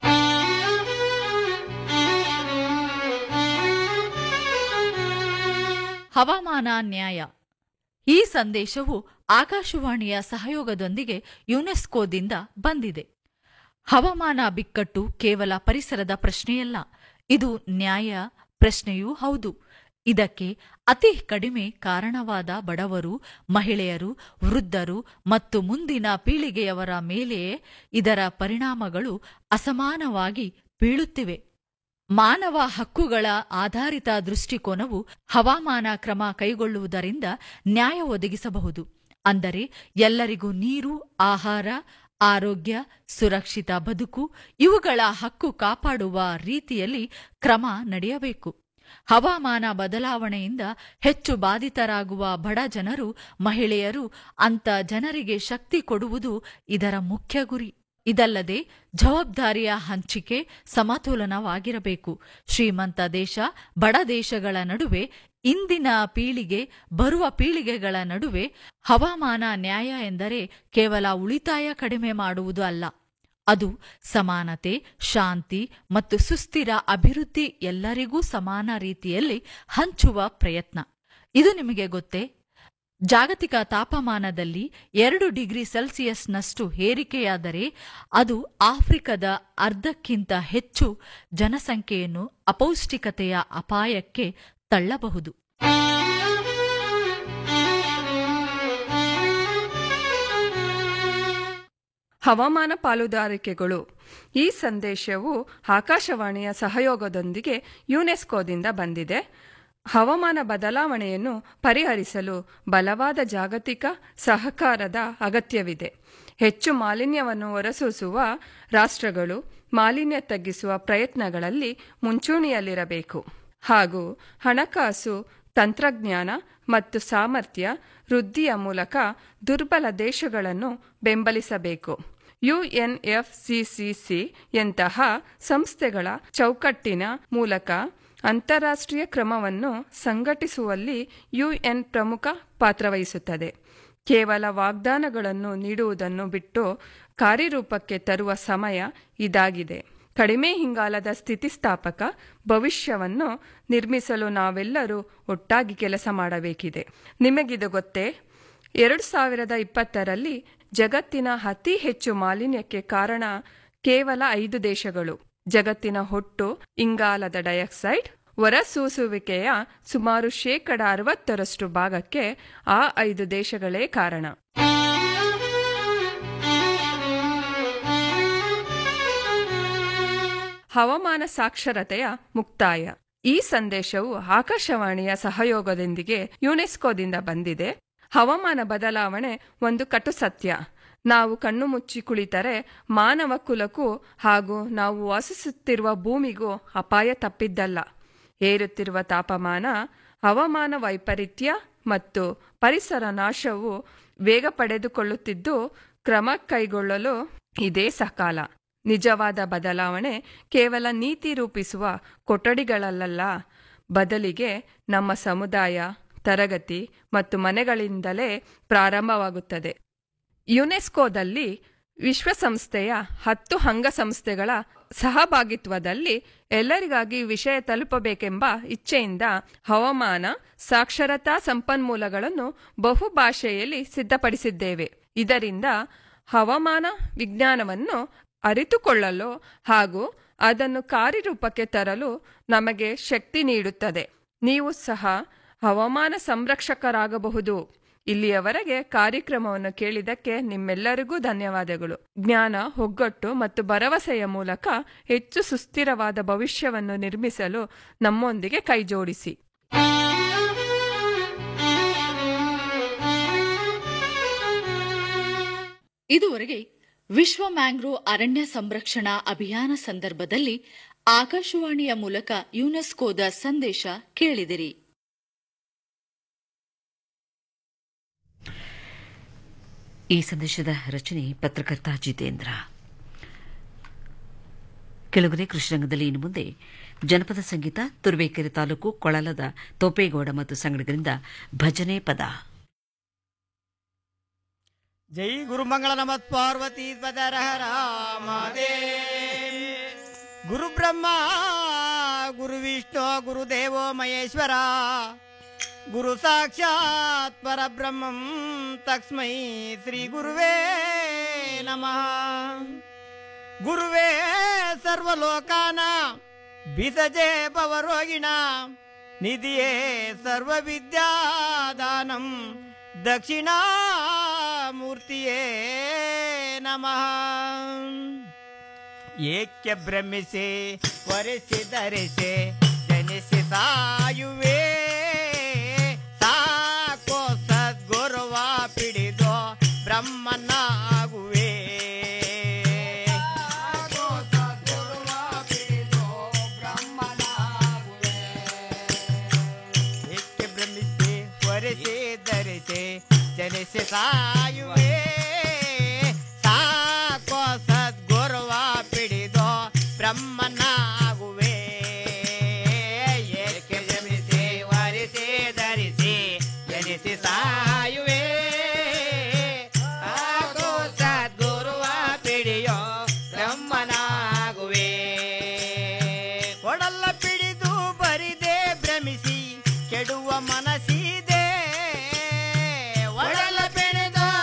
ಹವಾಮಾನ ನ್ಯಾಯ ಈ ಸಂದೇಶವು ಆಕಾಶವಾಣಿಯ ಸಹಯೋಗದೊಂದಿಗೆ ಯುನೆಸ್ಕೋದಿಂದ ಬಂದಿದೆ ಹವಾಮಾನ ಬಿಕ್ಕಟ್ಟು ಕೇವಲ ಪರಿಸರದ ಪ್ರಶ್ನೆಯಲ್ಲ ಇದು ನ್ಯಾಯ ಪ್ರಶ್ನೆಯೂ ಹೌದು ಇದಕ್ಕೆ ಅತಿ ಕಡಿಮೆ ಕಾರಣವಾದ ಬಡವರು ಮಹಿಳೆಯರು ವೃದ್ಧರು ಮತ್ತು ಮುಂದಿನ ಪೀಳಿಗೆಯವರ ಮೇಲೆಯೇ ಇದರ ಪರಿಣಾಮಗಳು ಅಸಮಾನವಾಗಿ ಬೀಳುತ್ತಿವೆ ಮಾನವ ಹಕ್ಕುಗಳ ಆಧಾರಿತ ದೃಷ್ಟಿಕೋನವು ಹವಾಮಾನ ಕ್ರಮ ಕೈಗೊಳ್ಳುವುದರಿಂದ ನ್ಯಾಯ ಒದಗಿಸಬಹುದು ಅಂದರೆ ಎಲ್ಲರಿಗೂ ನೀರು ಆಹಾರ ಆರೋಗ್ಯ ಸುರಕ್ಷಿತ ಬದುಕು ಇವುಗಳ ಹಕ್ಕು ಕಾಪಾಡುವ ರೀತಿಯಲ್ಲಿ ಕ್ರಮ ನಡೆಯಬೇಕು ಹವಾಮಾನ ಬದಲಾವಣೆಯಿಂದ ಹೆಚ್ಚು ಬಾಧಿತರಾಗುವ ಬಡ ಜನರು ಮಹಿಳೆಯರು ಅಂತ ಜನರಿಗೆ ಶಕ್ತಿ ಕೊಡುವುದು ಇದರ ಮುಖ್ಯ ಗುರಿ ಇದಲ್ಲದೆ ಜವಾಬ್ದಾರಿಯ ಹಂಚಿಕೆ ಸಮತೋಲನವಾಗಿರಬೇಕು ಶ್ರೀಮಂತ ದೇಶ ಬಡ ದೇಶಗಳ ನಡುವೆ ಇಂದಿನ ಪೀಳಿಗೆ ಬರುವ ಪೀಳಿಗೆಗಳ ನಡುವೆ ಹವಾಮಾನ ನ್ಯಾಯ ಎಂದರೆ ಕೇವಲ ಉಳಿತಾಯ ಕಡಿಮೆ ಮಾಡುವುದು ಅಲ್ಲ ಅದು ಸಮಾನತೆ ಶಾಂತಿ ಮತ್ತು ಸುಸ್ಥಿರ ಅಭಿವೃದ್ಧಿ ಎಲ್ಲರಿಗೂ ಸಮಾನ ರೀತಿಯಲ್ಲಿ ಹಂಚುವ ಪ್ರಯತ್ನ ಇದು ನಿಮಗೆ ಗೊತ್ತೇ ಜಾಗತಿಕ ತಾಪಮಾನದಲ್ಲಿ ಎರಡು ಡಿಗ್ರಿ ಸೆಲ್ಸಿಯಸ್ನಷ್ಟು ಏರಿಕೆಯಾದರೆ ಅದು ಆಫ್ರಿಕದ ಅರ್ಧಕ್ಕಿಂತ ಹೆಚ್ಚು ಜನಸಂಖ್ಯೆಯನ್ನು ಅಪೌಷ್ಟಿಕತೆಯ ಅಪಾಯಕ್ಕೆ ತಳ್ಳಬಹುದು ಹವಾಮಾನ ಪಾಲುದಾರಿಕೆಗಳು ಈ ಸಂದೇಶವು ಆಕಾಶವಾಣಿಯ ಸಹಯೋಗದೊಂದಿಗೆ ಯುನೆಸ್ಕೋದಿಂದ ಬಂದಿದೆ ಹವಾಮಾನ ಬದಲಾವಣೆಯನ್ನು ಪರಿಹರಿಸಲು ಬಲವಾದ ಜಾಗತಿಕ ಸಹಕಾರದ ಅಗತ್ಯವಿದೆ ಹೆಚ್ಚು ಮಾಲಿನ್ಯವನ್ನು ಹೊರಸೂಸುವ ರಾಷ್ಟ್ರಗಳು ಮಾಲಿನ್ಯ ತಗ್ಗಿಸುವ ಪ್ರಯತ್ನಗಳಲ್ಲಿ ಮುಂಚೂಣಿಯಲ್ಲಿರಬೇಕು ಹಾಗೂ ಹಣಕಾಸು ತಂತ್ರಜ್ಞಾನ ಮತ್ತು ಸಾಮರ್ಥ್ಯ ವೃದ್ಧಿಯ ಮೂಲಕ ದುರ್ಬಲ ದೇಶಗಳನ್ನು ಬೆಂಬಲಿಸಬೇಕು ಯುಎನ್ಎಫ್ಸಿಸಿಸಿ ಯಂತಹ ಸಂಸ್ಥೆಗಳ ಚೌಕಟ್ಟಿನ ಮೂಲಕ ಅಂತಾರಾಷ್ಟ್ರೀಯ ಕ್ರಮವನ್ನು ಸಂಘಟಿಸುವಲ್ಲಿ ಯುಎನ್ ಪ್ರಮುಖ ಪಾತ್ರವಹಿಸುತ್ತದೆ ಕೇವಲ ವಾಗ್ದಾನಗಳನ್ನು ನೀಡುವುದನ್ನು ಬಿಟ್ಟು ಕಾರ್ಯರೂಪಕ್ಕೆ ತರುವ ಸಮಯ ಇದಾಗಿದೆ ಕಡಿಮೆ ಹಿಂಗಾಲದ ಸ್ಥಿತಿಸ್ಥಾಪಕ ಭವಿಷ್ಯವನ್ನು ನಿರ್ಮಿಸಲು ನಾವೆಲ್ಲರೂ ಒಟ್ಟಾಗಿ ಕೆಲಸ ಮಾಡಬೇಕಿದೆ ನಿಮಗಿದು ಗೊತ್ತೇ ಎರಡು ಸಾವಿರದ ಇಪ್ಪತ್ತರಲ್ಲಿ ಜಗತ್ತಿನ ಅತಿ ಹೆಚ್ಚು ಮಾಲಿನ್ಯಕ್ಕೆ ಕಾರಣ ಕೇವಲ ಐದು ದೇಶಗಳು ಜಗತ್ತಿನ ಹೊಟ್ಟು ಇಂಗಾಲದ ಡೈಆಕ್ಸೈಡ್ ಹೊರಸೂಸುವಿಕೆಯ ಸುಮಾರು ಶೇಕಡ ಅರವತ್ತರಷ್ಟು ಭಾಗಕ್ಕೆ ಆ ಐದು ದೇಶಗಳೇ ಕಾರಣ ಹವಾಮಾನ ಸಾಕ್ಷರತೆಯ ಮುಕ್ತಾಯ ಈ ಸಂದೇಶವು ಆಕಾಶವಾಣಿಯ ಸಹಯೋಗದೊಂದಿಗೆ ಯುನೆಸ್ಕೋದಿಂದ ಬಂದಿದೆ ಹವಾಮಾನ ಬದಲಾವಣೆ ಒಂದು ಕಟು ಸತ್ಯ ನಾವು ಕಣ್ಣು ಮುಚ್ಚಿ ಕುಳಿತರೆ ಮಾನವ ಕುಲಕ್ಕೂ ಹಾಗೂ ನಾವು ವಾಸಿಸುತ್ತಿರುವ ಭೂಮಿಗೂ ಅಪಾಯ ತಪ್ಪಿದ್ದಲ್ಲ ಏರುತ್ತಿರುವ ತಾಪಮಾನ ಹವಾಮಾನ ವೈಪರೀತ್ಯ ಮತ್ತು ಪರಿಸರ ನಾಶವು ವೇಗ ಪಡೆದುಕೊಳ್ಳುತ್ತಿದ್ದು ಕ್ರಮ ಕೈಗೊಳ್ಳಲು ಇದೇ ಸಕಾಲ ನಿಜವಾದ ಬದಲಾವಣೆ ಕೇವಲ ನೀತಿ ರೂಪಿಸುವ ಕೊಠಡಿಗಳಲ್ಲ ಬದಲಿಗೆ ನಮ್ಮ ಸಮುದಾಯ ತರಗತಿ ಮತ್ತು ಮನೆಗಳಿಂದಲೇ ಪ್ರಾರಂಭವಾಗುತ್ತದೆ ಯುನೆಸ್ಕೋದಲ್ಲಿ ವಿಶ್ವಸಂಸ್ಥೆಯ ಹತ್ತು ಅಂಗಸಂಸ್ಥೆಗಳ ಸಹಭಾಗಿತ್ವದಲ್ಲಿ ಎಲ್ಲರಿಗಾಗಿ ವಿಷಯ ತಲುಪಬೇಕೆಂಬ ಇಚ್ಛೆಯಿಂದ ಹವಾಮಾನ ಸಾಕ್ಷರತಾ ಸಂಪನ್ಮೂಲಗಳನ್ನು ಬಹುಭಾಷೆಯಲ್ಲಿ ಸಿದ್ಧಪಡಿಸಿದ್ದೇವೆ ಇದರಿಂದ ಹವಾಮಾನ ವಿಜ್ಞಾನವನ್ನು ಅರಿತುಕೊಳ್ಳಲು ಹಾಗೂ ಅದನ್ನು ಕಾರ್ಯರೂಪಕ್ಕೆ ತರಲು ನಮಗೆ ಶಕ್ತಿ ನೀಡುತ್ತದೆ ನೀವು ಸಹ ಹವಾಮಾನ ಸಂರಕ್ಷಕರಾಗಬಹುದು ಇಲ್ಲಿಯವರೆಗೆ ಕಾರ್ಯಕ್ರಮವನ್ನು ಕೇಳಿದಕ್ಕೆ ನಿಮ್ಮೆಲ್ಲರಿಗೂ ಧನ್ಯವಾದಗಳು ಜ್ಞಾನ ಒಗ್ಗಟ್ಟು ಮತ್ತು ಭರವಸೆಯ ಮೂಲಕ ಹೆಚ್ಚು ಸುಸ್ಥಿರವಾದ ಭವಿಷ್ಯವನ್ನು ನಿರ್ಮಿಸಲು ನಮ್ಮೊಂದಿಗೆ ಕೈಜೋಡಿಸಿ ಇದುವರೆಗೆ ವಿಶ್ವ ಮ್ಯಾಂಗ್ರೋ ಅರಣ್ಯ ಸಂರಕ್ಷಣಾ ಅಭಿಯಾನ ಸಂದರ್ಭದಲ್ಲಿ ಆಕಾಶವಾಣಿಯ ಮೂಲಕ ಯುನೆಸ್ಕೋದ ಸಂದೇಶ ಕೇಳಿದಿರಿ ಈ ಸಂದೇಶದ ರಚನೆ ಪತ್ರಕರ್ತ ಜಿತೇಂದ್ರ ಕೆಲವರೇ ಕೃಷಿರಂಗದಲ್ಲಿ ಇನ್ನು ಮುಂದೆ ಜನಪದ ಸಂಗೀತ ತುರುವೇಕೆರೆ ತಾಲೂಕು ಕೊಳಲದ ತೋಪೇಗೌಡ ಮತ್ತು ಸಂಗಡಿಗರಿಂದ ಭಜನೆ ಪದ ಜೈ ಗುರುಮಂಗಳ ನಮತ್ ಪಾರ್ವತಿ ಪದರ ರಾಮದೇ ಗುರು ಬ್ರಹ್ಮ ಗುರು ವಿಷ್ಣು ಗುರುದೇವೋ ಮಹೇಶ್ವರ ಗುರು ಸಾಕ್ಷಾತ್ ಪರಬ್ರಹ್ಮಂ ತಸ್ಮೈ ಶ್ರೀ ಗುರುವೇ ನಮಃ ಗುರುವೇ ಸರ್ವಲೋಕಾನ ಬಿಸಜೆ ಭವರೋಗಿಣ ನಿಧಿಯೇ ಸರ್ವವಿದ್ಯಾದಾನಂ ದಕ್ಷಿಣಾಮೂರ್ತಿಯೇ ನಮಃ ಏಕ್ಯ ಬ್ರಹ್ಮಿಸಿ ವರಿಸಿ ಧರಿಸಿ ಜನಿಸಿ ಸಾಯುವೆ ಸಾಕೋ ಸದ್ಗುರುವ ಪಿಡಿದು ಬ್ರಹ್ಮನಾಗುವೆ ಸಾಕೋ ಸದ್ಗುರುವ ಪಿಡಿದು ಬ್ರಹ್ಮನಾಗುವೆ ಏಕೆ ಭ್ರಮಿಸಿ ಹೊರಸಿ ಧರಿಸಿ ಜನಿಸಿ ಸಾಯುವೆ ಸಾಕೋ ಸದ್ಗುರುವ ಪಿಡಿದು ಬ್ರಹ್ಮನಾಗುವೆ ಏಕೆ ಜಮಿಸಿ ಹೊರಿಸಿ ಧರಿಸಿ ಜನಿಸಿ ಸಾಯುವೆ ಸಾಕೋ ಸದ್ಗುರುವ ಪಿಡಿಯೋ ಬ್ರಹ್ಮನಾಗುವೆ ಕೊಡಲ್ಲ ಪಿಡಿದು ಬರಿದೆ ಭ್ರಮಿಸಿ ಕೆಡುವ ಮನಸ್ಸಿದೆ ಒಡಲ ಪಿಡಿದು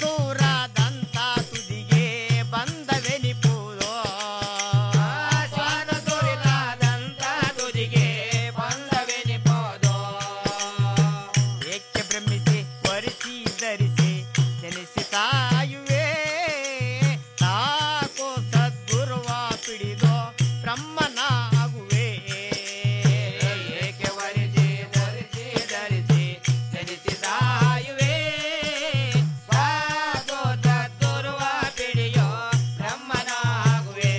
ದೂರದಂತ ತುದಿಗೆ ಬಂದವೆನಿಪುದೋ ಶ್ವಾನ ದೂರದಂತ ತುದಿಗೆ ಬಂದವೆನಿಪೋದೋ ಏಕೆ ಭ್ರಮಿಸಿ ವರಿಸಿ ಧರಿಸಿ ನೆನೆಸಿ ಕಾಯುವೆ ಸಾಕೋ ಸದ್ಗುರುವ ಪಿಡಿದೋ ಬ್ರಹ್ಮನಾಗುವೆ ಏಕೆ ವರಿಸಿ ಧರಿಸಿ ಧರಿಸಿ ನೆನೆಸಿ ಸಾಯುವೆ ಸಾಕೋ ಸದ್ಗುರುವ ಪಿಡಿಯೋ ಬ್ರಹ್ಮನಾಗುವೆ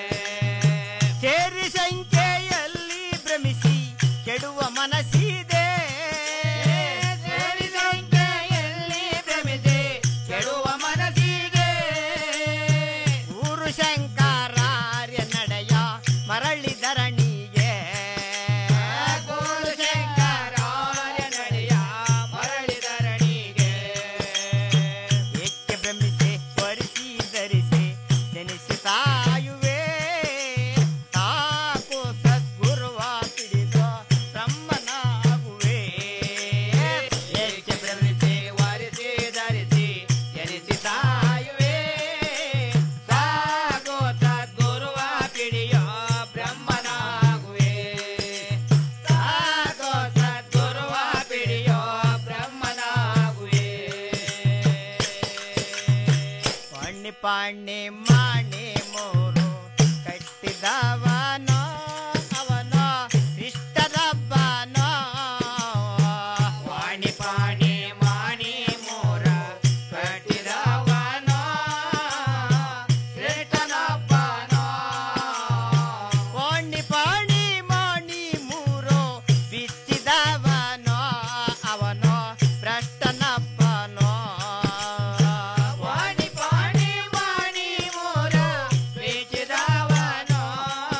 ಸೇರಿ ಸಂಖ್ಯೆಯಲ್ಲಿ ಭ್ರಮಿಸಿ ಕೆಡುವ ಮನಸ್ಸಿದೆ ಸೇರಿ ಸಂಖ್ಯೆಯಲ್ಲಿ ಭ್ರಮಿಸಿ ಕೆಡುವ ಮನಸ್ಸಿಗೆ ಊರು ಶಂಕರಾರ್ಯ ನಡೆಯ ಮರಳಿ ಧರಣಿಗೆ ಗುರು ಶಂಕರಾರ್ಯ ನಡೆಯ ಮರಳಿ ಧರಣಿಗೆ ಏಕೆ ಭ್ರಮಿಸಿ ಪರಿಸಿ ಧರಿಸಿ ನೆನೆಸಿ ಸಾಯುವೆ ಸಾಕು ಸದ್ಗುರುವ ಪಿಡಿದು ಬ್ರಹ್ಮನಾಗುವೆ ಏಕೆ ಭ್ರಮಿಸಿ ವರಿಸಿ ಧರಿಸಿ ಎನಿಸಿ ಸಾಯುವೆ ಸಾಕು ಸದ್ಗುರುವ ಪಿಡಿಯೋ ಬ್ರಹ್ಮನಾಗುವೆ ಸಾಕು ಸದ್ಗುರುವ ಪಿಡಿಯೋ ಬ್ರಹ್ಮನಾಗುವೆ ಪಾಣಿ ಪಾಣಿ ಮಾಣಿ ಮೂರು ಕಟ್ಟಿದವನೋ ಅವನೋ ಇಷ್ಟದಬ್ಬನೋ ಪಾಣಿ ಪಾಣಿ ಮಾಣಿ ಮೂರ ಕಟ್ಟಿದವನೋ ಶ್ರೇಷ್ಠನಬ್ಬನೋ ಪಾಣಿ ಪಾಣಿ ಮಾಣಿ ಮೂರು ಬಿಚ್ಚಿದವನೋ ಅವನೋ ಭ್ರಷ್ಟನಪ್ಪನೋ ಪಾಣಿ ಪಾಣಿ ಮಾಣಿ ಮೂರ ಬಿಚ್ಚಿದವನೋ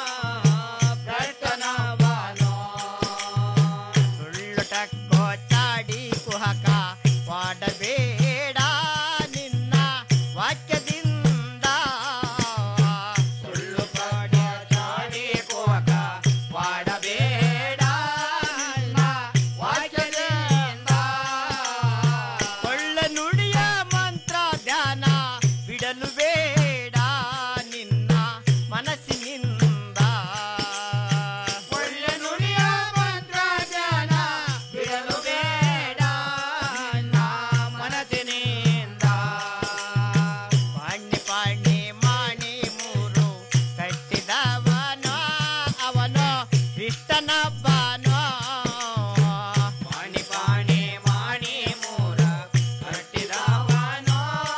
ಭ್ರಷ್ಟನವನೋ ಸುಳ್ಳು ಟಕ್ಕೋ ಚಾಡಿ ಕುಹಕ ವಾಡಬೇಡ ನಿನ್ನ ವಾಕ್ಯದಿಂದ ಸುಳ್ಳು ಪಾಡ ಚಾಡಿ ಕುಹಕ ವಾಡಬೇಡ ನಿನ್ನ ವಾಕ್ಯದಿಂದ ಕೊಳ್ಳ ನುಡಿಯ ಮಂತ್ರ ಧ್ಯಾನ ಬಿಡಲು ಬೇಡ ನಿನ್ನ ಮನಸ್ಸಿನಿಂದ ಕೊಳ್ಳ ನುಡಿಯ ಮಂತ್ರ ಧ್ಯಾನ ಬಿಡಲು ಬೇಡ ನಿನ್ನ ಮನಸ್ಸಿನಿಂದ ಪಾಣಿ ಪಾಣಿ ಮಾಣಿ ಮೂರು ಕಟ್ಟಿದವನೋ ಅವನೋ ಇಷ್ಟನಬ್ಬನೋ ಪಾಣಿ ಪಾಣಿ ಮಾಣಿ ಮೂರ ಕಟ್ಟಿದವನೋ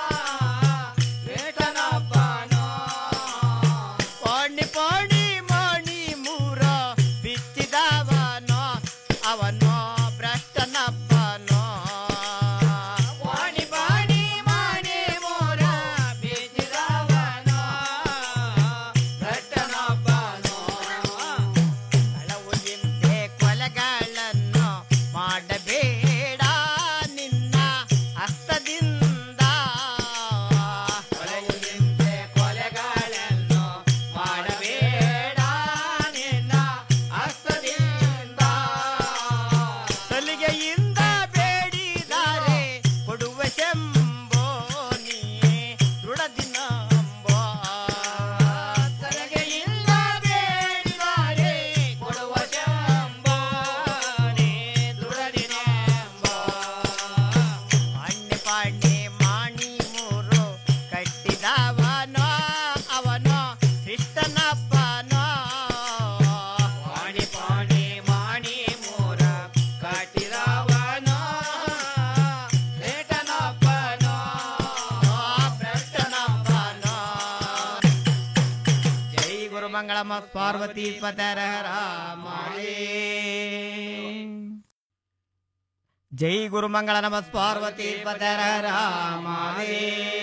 ಇಷ್ಟನಬ್ಬನೋ ಪಾಣಿ ಪಾಣಿ ಮಾಣಿ ಮೂರ ಬಿಚ್ಚಿದವನೋ ಅವನೋ ಭ್ರಷ್ಟನಪ್ಪನೋ ಪಾಣಿ ಪಾಣಿ ಮಾಣಿ ಮೂರ ಬಿಚ್ಚಿದವನೋ ಭ್ರಷ್ಟನಪ್ಪನೋ ಕಳವು ಹಿಂದೆ ಕೊಲೆಗಳನ್ನು ಮಾಡಬೇಡ ನಿನ್ನ ಹಸ್ತದಿಂದ ಕೊಳವು ಹಿಂದೆ ಕೊಲೆಗಳನ್ನು ಮಾಡಬೇಡ ನಿನ್ನ ಹಸ್ತದಿಂದ ಸಲಿಗೆಯಿಂದ ಬೇಡಿದರೆ ಕೊಡುವ ಶಂಭೋ ನೀ ದೃಢದಿನಂಬೋ ಸಲಿಗೆಯಿಂದ ಬೇಡಿದರೆ ಕೊಡುವ ಶಂಭೋ ನೀ ದೃಢದಿನಂಬೋ ಪಾಣ್ಯ ಪಾಣ್ಯ ಮಾಣಿ ಮೂರು ಕಟ್ಟಿದವನೋ ಅವನೋ ಕೃಷ್ಣನಪ್ಪನೋ ಪಾಣಿ ಪಾಣಿ ಮಾಣಿ ಮೂರ ಕಟ್ಟಿದವನೋ ಕೃಷ್ಣನಪ್ಪನೋ ಭ್ರಷ್ಟನಪ್ಪನೋ ಜೈ ಗುರು ಮಂಗಳಮ ಪಾರ್ವತಿ ಪತರ ಮಾಳೇ ಜೈ ಗುರು ಮಂಗಳ ನಮ ಪಾರ್ವತಿ ಪದರ ರಾಮಾಲೇ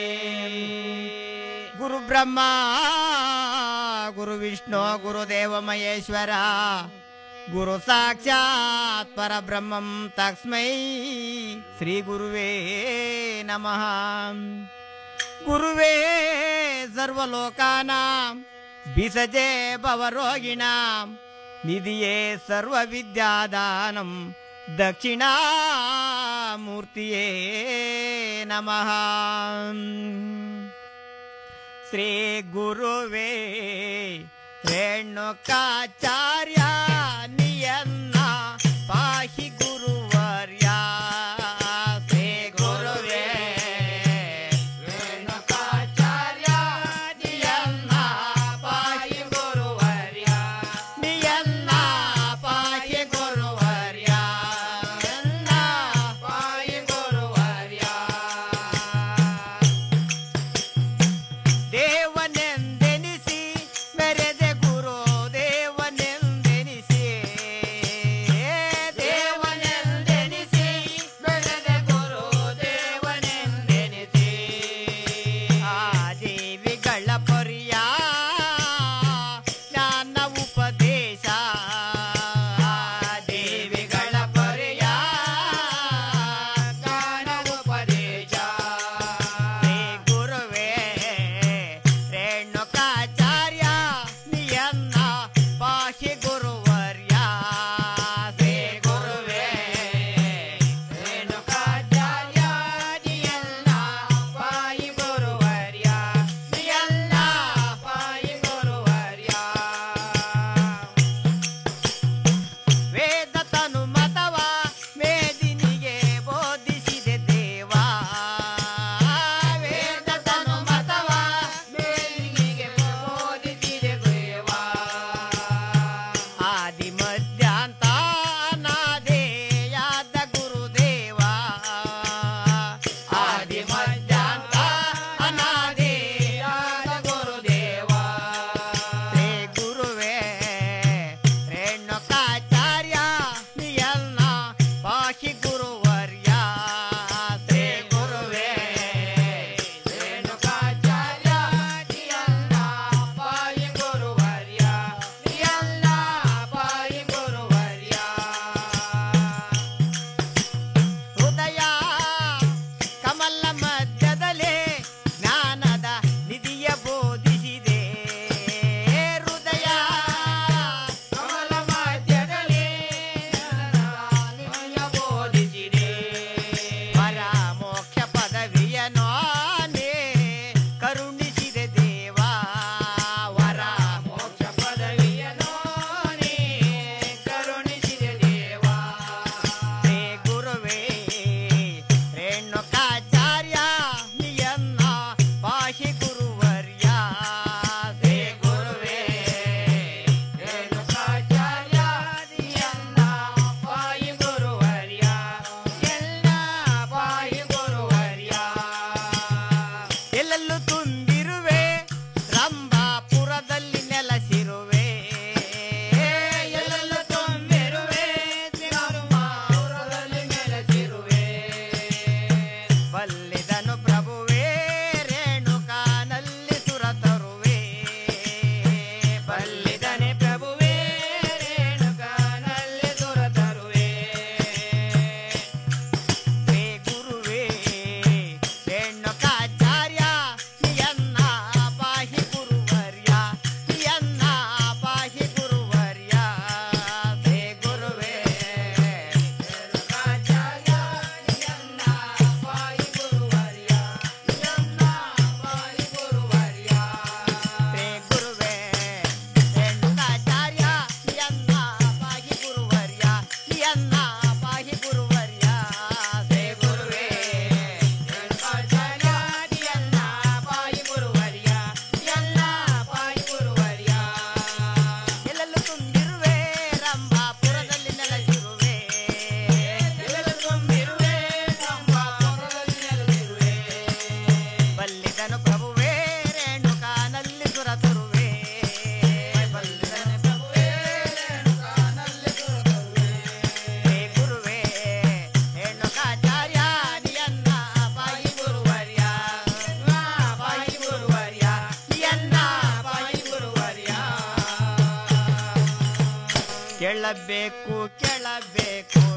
ಗುರು ಬ್ರಹ್ಮ ಗುರು ವಿಷ್ಣು ಗುರುದೇವ ಮಹೇಶ್ವರ ಗುರು ಸಾಕ್ಷಾತ್ ಪರಬ್ರಹ್ಮಂ ತಸ್ಮೈ ಶ್ರೀ ಗುರುವೇ ನಮಃ ಗುರುವೇ ಸರ್ವಲೋಕಾನಾಂ ಬಿಸಜೆ ಭವರೋಗಿಣಾಂ ನಿಧಿಯೇ ಸರ್ವವಿದ್ಯಾದಾನಂ ದಕ್ಷಿಣಾಮೂರ್ತಯೇ ಮೂರ್ತಿಯೇ ನಮಃ ಶ್ರೀ ಗುರುವೇ ರೇಣುಕಾಚಾರ್ಯ ನಿಯನ್ನ ಪಾಹಿ ಗುರುವರ್ಯ ಶ್ರೀ ಗುರುವೇ ರೇಣುಕಾಚಾರ್ಯ ನಿಯನ್ನ ಪಾಹಿ ಗುರುವರ್ಯ ನಿಯನ್ನ ಪಾಹಿ ಗುರುವರ್ಯ ನಿಯನ್ನ ಪಾಹಿ ಗುರುವರ್ಯ ದೇವನೆಂದೆನಿಸಿ ಮೆರೆದೆ ಗುರು ದೇವನೆಂದೆನಿಸಿ ದೇವನೆಂದೆನಿಸಿ ಮೆರೆದೆ ಗುರು ದೇವನೆಂದೆನಿಸಿ ಆ ದೇವಿಗಳ ಪರಿಯ ಜ್ಞಾನ ಉಪದೇಶ ಆ ದೇವಿಗಳ ಪರಿಯ ಜ್ಞಾನ ಉಪದೇಶ ಶ್ರೀ ಗುರುವೇ ರೇಣುಕಾಚಾರ್ಯ ನಿಯನ್ನ ಪಾಹಿ ಗುರುವರ್ಯ ಶ್ರೀ ಗುರುವೇ ರೇಣುಕಾಚಾರ್ಯ ನಿಯನ್ನ ಪಾಹಿ ಗುರುವರ್ಯ ನಿಯನ್ನ ಪಾಹಿ ಗುರುವರ್ಯ ವೇದ ತನು ಮತವ ಮೇದಿನಿಗೆ ಬೋಧಿಸಿದೆ ದೇವ ವೇದ ತನು ಮತವ ಮೇದಿನಿಗೆ ಬೋಧಿಸಿದೆ ದೇವ ಆದಿ ಮಧ್ಯಾಂತ ಅನಾದೇಯಾದ ಗುರುದೇವ ಆದಿ ಮಧ್ಯಾಂತ ಅನಾದೇಯಾದ ಗುರುದೇವ ಶ್ರೀ ಗುರುವೇ ರೇಣುಕಾಚಾರ್ಯ ನಿಯನ್ನ ಪಾಹಿ ಗುರುವರ್ಯ ಶ್ರೀ ಗುರುವೇ ರೇಣುಕಾಚಾರ್ಯ ನಿಯನ್ನ ಪಾಹಿ ಗುರುವರ್ಯ ನಿಯನ್ನ ಪಾಹಿ ಗುರುವರ್ಯ ಹೃದಯ ಕಮಲ ಮಧ್ಯದಲ್ಲೇ ಜ್ಞಾನದ ನಿಧಿಯ ಬೋಧಿಸಿದೆ ಹೃದಯ ಕಮಲ ಮಧ್ಯದಲ್ಲಿ ಜ್ಞಾನದ ನಿಧಿಯ ಬೋಧಿಸಿದೆ ಪರ ಮೋಕ್ಷ ಪದವಿಯ ನಾನೇ ಕರುಣಿಸಿದೆ ದೇವ ವರ ಮೋಕ್ಷ ಪದವಿಯ ನಾನೇ ಕರುಣಿಸಿದೆ ದೇವ ಶ್ರೀ ಗುರುವೇ ರೇಣುಕಾಚಾರ್ಯ ನಿಯನ್ನ ಪಾಹಿ ಗುರುವರ್ಯ ಶ್ರೀ ಗುರುವೇ ರೇಣುಕಾಚಾರ್ಯ ನಿಯನ್ನ ಪಾಹಿ ಗುರುವರ್ಯ ಎಲ್ಲ ಪಾಹಿ ಗುರುವರ್ಯ ಎಲ್ಲೆಲ್ಲೂ ತುಂಬಿರುವೆ ರಂಭಾಪುರದಲ್ಲಿ ನೆಲೆಸಿರುವೆ ಎಲ್ಲೆಲ್ಲೂ ತುಂಬಿರುವೆ ರಂಭಾಪುರದಲ್ಲಿ ನೆಲೆಸಿರುವೆ ಬಲ್ಲಿದನು ಪ್ರಭುವೇ ರೇಣುಕಾನಲ್ಲಿ ಸುರ ತರುವೆ ಬಲ್ಲಿದನೆ ಪ್ರಭುವೇ ರೇಣುಕಾನಲ್ಲಿ ಸುರ ತರುವೆ ಶ್ರೀ ಗುರುವೇ ರೇಣುಕಾಚಾರ್ಯ ನಿಯನ್ನ ಪಾಹಿ ಗುರುವರ್ಯ ನಿಯನ್ನ ಪಾಹಿ ಗುರುವರ್ಯ ಶ್ರೀ ಗುರುವೇ ರೇಣುಕಾಚಾರ್ಯ ನಿಯನ್ನ ಪಾಹಿ ಗುರುವರ್ಯ ನಿಯನ್ನ ಪಾಹಿ ಗುರುವರ್ಯ ಶ್ರೀ ಗುರುವೇ ರೇಣುಕಾಚಾರ್ಯ ನಿಯನ್ನ ಪಾಹಿ ಗುರುವರ್ಯ ನಿಯನ್ನ ಪಾಹಿ ಗುರುವರ್ಯ ಶ್ರೀ ಗುರುವೇ ರೇಣುಕಾಚಾರ್ಯ ನಿಯನ್ನ ಪಾಹಿ ಗುರುವರ್ಯ ನಿಯನ್ನ ಪಾಹಿ ಗುರುವರ್ಯ ಎಲ್ಲೆಲ್ಲೂ ತುಂಬಿರುವೆ ರಂಭಾಪುರದಲ್ಲಿ ನೆಲೆಸಿರುವೆ ಎಲ್ಲೆಲ್ಲೂ ತುಂಬಿರುವೆ ರಂಭಾಪುರದಲ್ಲಿ ನೆಲೆಸಿರುವೆ ಬಲ್ಲಿದನು ಪ್ರಭುವೇ ರೇಣುಕಾನಲ್ಲಿ ಸುರ ತರುವೆ ಬಲ್ಲಿದನು ಪ್ರಭುವೇ ರೇಣುಕಾನಲ್ಲಿ ಸುರ ತರುವೆ ಹೇ ಗುರುವೇ ರೇಣುಕಾಚಾರ್ಯ ನಿಯನ್ನ ಪಾಯಿ ಗುರುವರ್ಯ ಪಾಯಿ ಗುರುವರ್ಯ ನಿಯನ್ನ ಪಾಯಿ ಗುರುವರ್ಯ ಕೇಳಬೇಕು ಕೇಳಬೇಕು